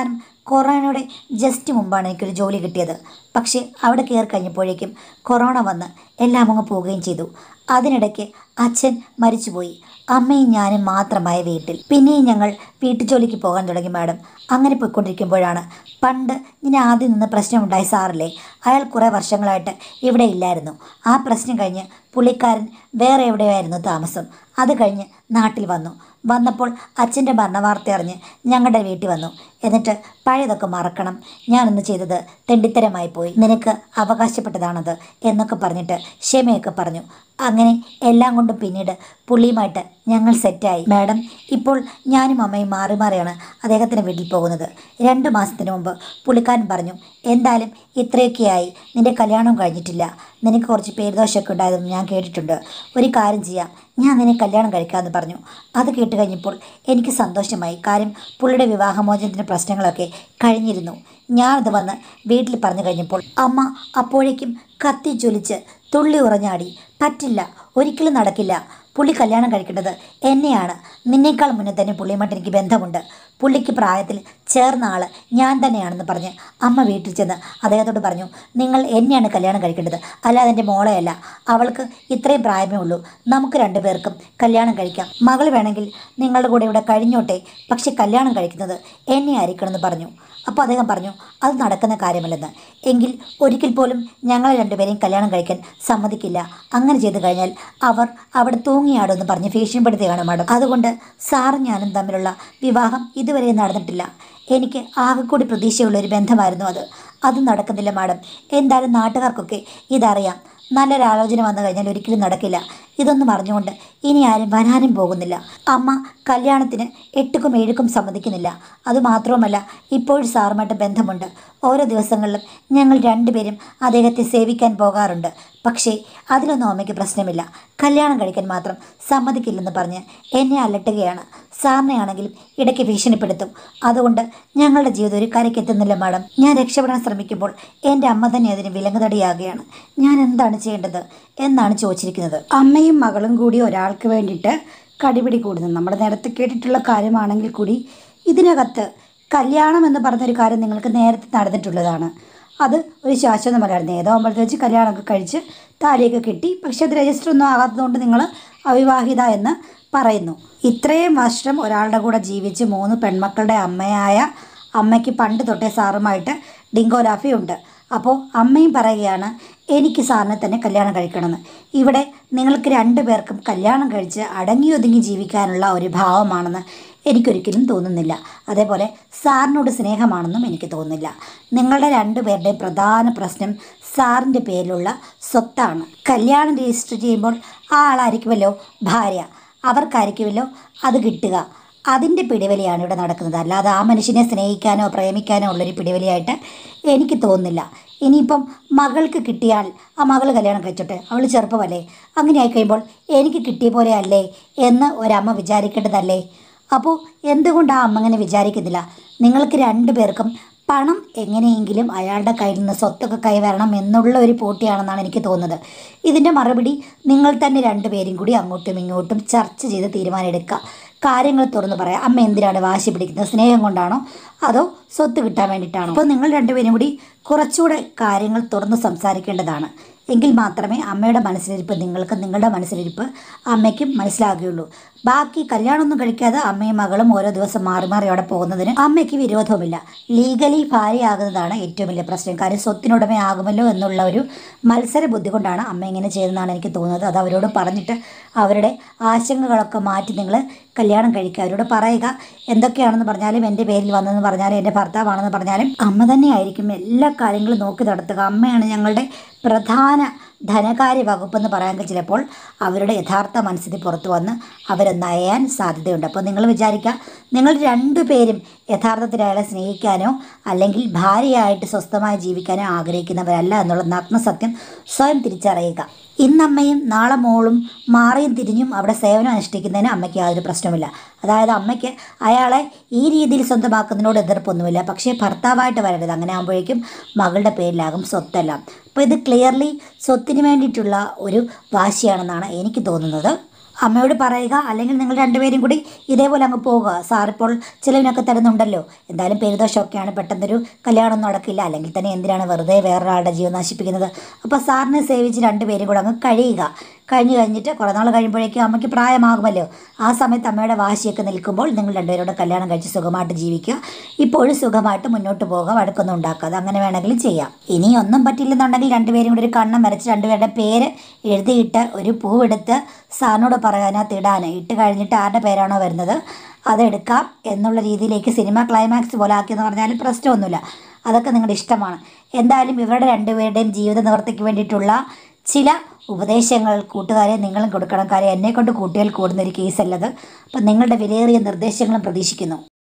Speaker 1: കൊറോണയുടെ ജസ്റ്റ് മുമ്പാണ് എനിക്കൊരു ജോലി കിട്ടിയത് പക്ഷേ അവിടെ കയറി കഴിഞ്ഞപ്പോഴേക്കും കൊറോണ വന്ന് എല്ലാം അങ്ങ് പോവുകയും ചെയ്തു അതിനിടയ്ക്ക് അച്ഛൻ മരിച്ചുപോയി അമ്മയും ഞാനും മാത്രമായ വീട്ടിൽ പിന്നെയും ഞങ്ങൾ വീട്ടുജോലിക്ക് പോകാൻ തുടങ്ങി മാഡം അങ്ങനെ പോയിക്കൊണ്ടിരിക്കുമ്പോഴാണ് പണ്ട് ഇങ്ങനെ ആദ്യം നിന്ന് പ്രശ്നമുണ്ടായ സാറില്ലേ അയാൾ കുറേ വർഷങ്ങളായിട്ട് ഇവിടെ ഇല്ലായിരുന്നു ആ പ്രശ്നം കഴിഞ്ഞ് പുള്ളിക്കാരൻ വേറെ എവിടെയായിരുന്നു താമസം അത് കഴിഞ്ഞ് നാട്ടിൽ വന്നു വന്നപ്പോൾ അച്ഛൻ്റെ മരണവാർത്ത അറിഞ്ഞ് ഞങ്ങളുടെ വീട്ടിൽ വന്നു എന്നിട്ട് പഴയതൊക്കെ മറക്കണം ഞാനൊന്ന് ചെയ്തത് തെണ്ടിത്തരമായി പോയി നിനക്ക് അവകാശപ്പെട്ടതാണത് എന്നൊക്കെ പറഞ്ഞിട്ട് ക്ഷമയൊക്കെ പറഞ്ഞു അങ്ങനെ എല്ലാം കൊണ്ടും പിന്നീട് പുള്ളിയുമായിട്ട് ഞങ്ങൾ സെറ്റായി മാഡം ഇപ്പോൾ ഞാനും അമ്മയും മാറി മാറിയാണ് അദ്ദേഹത്തിൻ്റെ വീട്ടിൽ പോകുന്നത് രണ്ട് മാസത്തിന് മുമ്പ് പുള്ളിക്കാരൻ പറഞ്ഞു എന്തായാലും ഇത്രയൊക്കെയായി നിന്റെ കല്യാണം കഴിഞ്ഞിട്ടില്ല നിനക്ക് കുറച്ച് പേരുദോഷമൊക്കെ ഉണ്ടായതെന്ന് ഞാൻ കേട്ടിട്ടുണ്ട് ഒരു കാര്യം ചെയ്യാം ഞാൻ നിന്നെ കല്യാണം കഴിക്കാമെന്ന് പറഞ്ഞു അത് കേട്ട് കഴിഞ്ഞപ്പോൾ എനിക്ക് സന്തോഷമായി കാര്യം പുള്ളിയുടെ വിവാഹമോചനത്തിൻ്റെ പ്രശ്നങ്ങളൊക്കെ കഴിഞ്ഞിരുന്നു ഞാനത് വന്ന് വീട്ടിൽ പറഞ്ഞു കഴിഞ്ഞപ്പോൾ അമ്മ അപ്പോഴേക്കും കത്തി ജ്വലിച്ച് തുള്ളി ഉറഞ്ഞാടി പറ്റില്ല ഒരിക്കലും നടക്കില്ല പുള്ളി കല്യാണം കഴിക്കേണ്ടത് എന്നെയാണ് നിന്നേക്കാൾ മുന്നേ തന്നെ പുള്ളിയുമായിട്ട് എനിക്ക് ബന്ധമുണ്ട് പുള്ളിക്ക് പ്രായത്തിൽ ചേർന്ന ആൾ ഞാൻ തന്നെയാണെന്ന് പറഞ്ഞ് അമ്മ വീട്ടിൽ ചെന്ന് അദ്ദേഹത്തോട് പറഞ്ഞു നിങ്ങൾ എന്നെയാണ് കല്യാണം കഴിക്കേണ്ടത് അല്ലാതെ എൻ്റെ മോളെയല്ല അവൾക്ക് ഇത്രയും പ്രായമേ ഉള്ളൂ നമുക്ക് രണ്ടുപേർക്കും കല്യാണം കഴിക്കാം മകൾ വേണമെങ്കിൽ നിങ്ങളുടെ കൂടെ ഇവിടെ കഴിഞ്ഞോട്ടെ പക്ഷെ കല്യാണം കഴിക്കുന്നത് എന്നെ ആയിരിക്കണമെന്ന് പറഞ്ഞു അപ്പോൾ അദ്ദേഹം പറഞ്ഞു അത് നടക്കുന്ന കാര്യമല്ലെന്ന് എങ്കിൽ ഒരിക്കൽ പോലും ഞങ്ങളെ രണ്ടുപേരെയും കല്യാണം കഴിക്കാൻ സമ്മതിക്കില്ല അങ്ങനെ ചെയ്തു കഴിഞ്ഞാൽ അവർ അവിടെ തൂങ്ങിയാടുമെന്ന് പറഞ്ഞ് ഭീഷണിപ്പെടുത്തുകയാണ് മാഡം അതുകൊണ്ട് സാറും ഞാനും തമ്മിലുള്ള വിവാഹം ഇതുവരെ നടന്നിട്ടില്ല എനിക്ക് ആകെ കൂടി പ്രതീക്ഷയുള്ള ഒരു ബന്ധമായിരുന്നു അത് അത് നടക്കുന്നില്ല മാഡം എന്തായാലും നാട്ടുകാർക്കൊക്കെ ഇതറിയാം നല്ലൊരാലോചന വന്നു കഴിഞ്ഞാൽ ഒരിക്കലും നടക്കില്ല ഇതൊന്നും അറിഞ്ഞുകൊണ്ട് ഇനി ആരും വരാനും പോകുന്നില്ല അമ്മ കല്യാണത്തിന് എട്ടുക്കും ഏഴുക്കും സമ്മതിക്കുന്നില്ല അതുമാത്രവുമല്ല ഇപ്പോഴും സാറുമായിട്ട് ബന്ധമുണ്ട് ഓരോ ദിവസങ്ങളിലും ഞങ്ങൾ രണ്ടുപേരും അദ്ദേഹത്തെ സേവിക്കാൻ പോകാറുണ്ട് പക്ഷേ അതിലൊന്നും അമ്മയ്ക്ക് പ്രശ്നമില്ല കല്യാണം കഴിക്കാൻ മാത്രം സമ്മതിക്കില്ലെന്ന് പറഞ്ഞ് എന്നെ അലട്ടുകയാണ് സാറിനെ ആണെങ്കിലും ഇടയ്ക്ക് ഭീഷണിപ്പെടുത്തും അതുകൊണ്ട് ഞങ്ങളുടെ ജീവിതം ഒരു കരയ്ക്കെത്തുന്നില്ല മാഡം ഞാൻ രക്ഷപ്പെടാൻ ശ്രമിക്കുമ്പോൾ എൻ്റെ അമ്മ തന്നെ അതിന് വിലങ്ങുതടിയാകുകയാണ് ഞാൻ എന്താണ് ചെയ്യേണ്ടത് എന്നാണ് ചോദിച്ചിരിക്കുന്നത്
Speaker 2: അമ്മയും മകളും കൂടി ഒരാൾക്ക് വേണ്ടിയിട്ട് കടിപിടി കൂടുന്നു നമ്മൾ നേരത്തെ കേട്ടിട്ടുള്ള കാര്യമാണെങ്കിൽ കൂടി ഇതിനകത്ത് കല്യാണം എന്ന് പറഞ്ഞൊരു കാര്യം നിങ്ങൾക്ക് നേരത്തെ നടന്നിട്ടുള്ളതാണ് അത് ഒരു ശാശ്വതമല്ലായിരുന്നു ഏതോ അമ്പലത്തിൽ വെച്ച് കല്യാണമൊക്കെ കഴിച്ച് താലിയൊക്കെ കിട്ടി പക്ഷെ അത് രജിസ്റ്റർ ഒന്നും ആകാത്തതുകൊണ്ട് നിങ്ങൾ അവിവാഹിത എന്ന് പറയുന്നു ഇത്രയും വർഷം ഒരാളുടെ കൂടെ ജീവിച്ച് മൂന്ന് പെൺമക്കളുടെ അമ്മയായ അമ്മയ്ക്ക് പണ്ട് തൊട്ടേ സാറുമായിട്ട് ഡിങ്കോലാഫി ഉണ്ട് അപ്പോൾ അമ്മയും പറയുകയാണ് എനിക്ക് സാറിനെ തന്നെ കല്യാണം കഴിക്കണമെന്ന് ഇവിടെ നിങ്ങൾക്ക് രണ്ടു പേർക്കും കല്യാണം കഴിച്ച് അടങ്ങി ഒതുങ്ങി ജീവിക്കാനുള്ള ഒരു ഭാവമാണെന്ന് എനിക്കൊരിക്കലും തോന്നുന്നില്ല അതേപോലെ സാറിനോട് സ്നേഹമാണെന്നും എനിക്ക് തോന്നുന്നില്ല നിങ്ങളുടെ രണ്ടുപേരുടെയും പ്രധാന പ്രശ്നം സാറിൻ്റെ പേരിലുള്ള സ്വത്താണ് കല്യാണം രജിസ്റ്റർ ചെയ്യുമ്പോൾ ആ ആളായിരിക്കുമല്ലോ ഭാര്യ അവർക്കായിരിക്കുമല്ലോ അത് കിട്ടുക അതിൻ്റെ പിടിവലിയാണ് ഇവിടെ നടക്കുന്നത് അല്ലാതെ ആ മനുഷ്യനെ സ്നേഹിക്കാനോ പ്രേമിക്കാനോ ഉള്ളൊരു പിടിവലിയായിട്ട് എനിക്ക് തോന്നുന്നില്ല ഇനിയിപ്പം മകൾക്ക് കിട്ടിയാൽ ആ മകൾ കല്യാണം കഴിച്ചോട്ടെ അവൾ ചെറുപ്പമല്ലേ അങ്ങനെ ആയിക്കഴിയുമ്പോൾ എനിക്ക് കിട്ടിയ പോലെ അല്ലേ എന്ന് ഒരമ്മ വിചാരിക്കേണ്ടതല്ലേ അപ്പോൾ എന്തുകൊണ്ട് ആ അമ്മ അങ്ങനെ വിചാരിക്കുന്നില്ല നിങ്ങൾക്ക് രണ്ടു പേർക്കും പണം എങ്ങനെയെങ്കിലും അയാളുടെ കയ്യിൽ നിന്ന് സ്വത്തൊക്കെ കൈവരണം എന്നുള്ള ഒരു പോട്ടിയാണെന്നാണ് എനിക്ക് തോന്നുന്നത് ഇതിൻ്റെ മറുപടി നിങ്ങൾ തന്നെ രണ്ടുപേരും കൂടി അങ്ങോട്ടും ഇങ്ങോട്ടും ചർച്ച ചെയ്ത് തീരുമാനമെടുക്കുക കാര്യങ്ങൾ തുറന്ന് പറയാം അമ്മ എന്തിനാണ് വാശി പിടിക്കുന്നത് സ്നേഹം കൊണ്ടാണോ അതോ സ്വത്ത് കിട്ടാൻ വേണ്ടിയിട്ടാണോ അപ്പോൾ നിങ്ങൾ രണ്ടുപേരും കൂടി കുറച്ചുകൂടെ കാര്യങ്ങൾ തുറന്ന് സംസാരിക്കേണ്ടതാണ് എങ്കിൽ മാത്രമേ അമ്മയുടെ മനസ്സിലിരിപ്പ് നിങ്ങൾക്ക് നിങ്ങളുടെ മനസ്സിലിരിപ്പ് അമ്മയ്ക്കും മനസ്സിലാകുകയുള്ളൂ ബാക്കി കല്യാണമൊന്നും കഴിക്കാതെ അമ്മയും മകളും ഓരോ ദിവസം മാറി മാറി അവിടെ പോകുന്നതിന് അമ്മയ്ക്ക് വിരോധവുമില്ല ലീഗലി ഭാര്യയാകുന്നതാണ് ഏറ്റവും വലിയ പ്രശ്നം കാര്യം സ്വത്തിനുടമയാകുമല്ലോ എന്നുള്ള ഒരു മത്സര ബുദ്ധി കൊണ്ടാണ് അമ്മ ഇങ്ങനെ ചെയ്തതെന്നാണ് എനിക്ക് തോന്നുന്നത് അത് അവരോട് പറഞ്ഞിട്ട് അവരുടെ ആശങ്കകളൊക്കെ മാറ്റി നിങ്ങൾ കല്യാണം കഴിക്കുക അവരോട് പറയുക എന്തൊക്കെയാണെന്ന് പറഞ്ഞാലും എൻ്റെ പേരിൽ വന്നെന്ന് പറഞ്ഞാലും എൻ്റെ ഭർത്താവാണെന്ന് പറഞ്ഞാലും അമ്മ തന്നെയായിരിക്കും എല്ലാ കാര്യങ്ങളും നോക്കി നടത്തുക അമ്മയാണ് ഞങ്ങളുടെ പ്രധാന ധനകാര്യ വകുപ്പെന്ന് പറയാമെങ്കിൽ ചിലപ്പോൾ അവരുടെ യഥാർത്ഥ മനസ്സിന് പുറത്തു വന്ന് അവരെ നയാൻ സാധ്യതയുണ്ട് അപ്പോൾ നിങ്ങൾ വിചാരിക്കുക നിങ്ങൾ രണ്ടുപേരും യഥാർത്ഥത്തിൽ അയാളെ സ്നേഹിക്കാനോ അല്ലെങ്കിൽ ഭാര്യയായിട്ട് സ്വസ്ഥമായി ജീവിക്കാനോ ആഗ്രഹിക്കുന്നവരല്ല എന്നുള്ള നഗ്നസത്യം സ്വയം തിരിച്ചറിയുക ഇന്നമ്മയും നാളെ മോളും മാറിയും തിരിഞ്ഞും അവിടെ സേവനം അനുഷ്ഠിക്കുന്നതിന് അമ്മയ്ക്ക് യാതൊരു പ്രശ്നവുമില്ല അതായത് അമ്മയ്ക്ക് അയാളെ ഈ രീതിയിൽ സ്വന്തമാക്കുന്നതിനോട് എതിർപ്പൊന്നുമില്ല പക്ഷേ ഭർത്താവായിട്ട് വരരുത് അങ്ങനെ ആകുമ്പോഴേക്കും മകളുടെ പേരിലാകും സ്വത്തെല്ലാം അപ്പോൾ ഇത് ക്ലിയർലി സ്വത്തിന് വേണ്ടിയിട്ടുള്ള ഒരു വാശിയാണെന്നാണ് എനിക്ക് തോന്നുന്നത്
Speaker 1: അമ്മയോട് പറയുക അല്ലെങ്കിൽ നിങ്ങൾ രണ്ടുപേരും കൂടി ഇതേപോലെ അങ്ങ് പോകുക സാറിപ്പോൾ ചിലവിനൊക്കെ തരുന്നുണ്ടല്ലോ എന്തായാലും പെരുദോഷമൊക്കെയാണ് പെട്ടെന്നൊരു കല്യാണം നടക്കില്ല അല്ലെങ്കിൽ തന്നെ എന്തിനാണ് വെറുതെ വേറൊരാളുടെ ജീവൻ നശിപ്പിക്കുന്നത് അപ്പോൾ സാറിനെ സേവിച്ച് രണ്ടുപേരും കൂടെ അങ്ങ് കഴിയുക കഴിഞ്ഞ് കഴിഞ്ഞിട്ട് കുറേ നാൾ കഴിയുമ്പോഴേക്കും അമ്മയ്ക്ക് പ്രായമാകുമല്ലോ ആ സമയത്ത് അമ്മയുടെ വാശിയൊക്കെ നിൽക്കുമ്പോൾ നിങ്ങൾ രണ്ടുപേരോട് കല്യാണം കഴിച്ച് സുഖമായിട്ട് ജീവിക്കുക ഇപ്പോഴും സുഖമായിട്ട് മുന്നോട്ട് പോകുക വഴക്കൊന്നും ഉണ്ടാക്കാതെ അങ്ങനെ വേണമെങ്കിലും ചെയ്യാം ഇനി ഒന്നും പറ്റില്ലെന്നുണ്ടെങ്കിൽ രണ്ടുപേരും കൂടി ഒരു കണ്ണം വരച്ച് രണ്ടുപേരുടെ പേര് എഴുതിയിട്ട് ഒരു പൂവെടുത്ത് സാറിനോട് പറയാൻ അതിനകത്ത് ഇടാൻ ഇട്ട് കഴിഞ്ഞിട്ട് ആരുടെ പേരാണോ വരുന്നത് അതെടുക്കാം എന്നുള്ള രീതിയിലേക്ക് സിനിമ ക്ലൈമാക്സ് പോലെ ആക്കിയെന്ന് പറഞ്ഞാലും പ്രശ്നമൊന്നുമില്ല അതൊക്കെ നിങ്ങളുടെ ഇഷ്ടമാണ് എന്തായാലും ഇവരുടെ രണ്ടുപേരുടെയും ജീവിത നിവൃത്തിക്ക് വേണ്ടിയിട്ടുള്ള ചില ഉപദേശങ്ങൾ കൂട്ടുകാരെ നിങ്ങളും കൊടുക്കണം കാര്യം എന്നെ കൊണ്ട് കൂട്ടിയാൽ കൂടുന്ന ഒരു കേസല്ലത് അപ്പം നിങ്ങളുടെ വിലയേറിയ നിർദ്ദേശങ്ങളും പ്രതീക്ഷിക്കുന്നു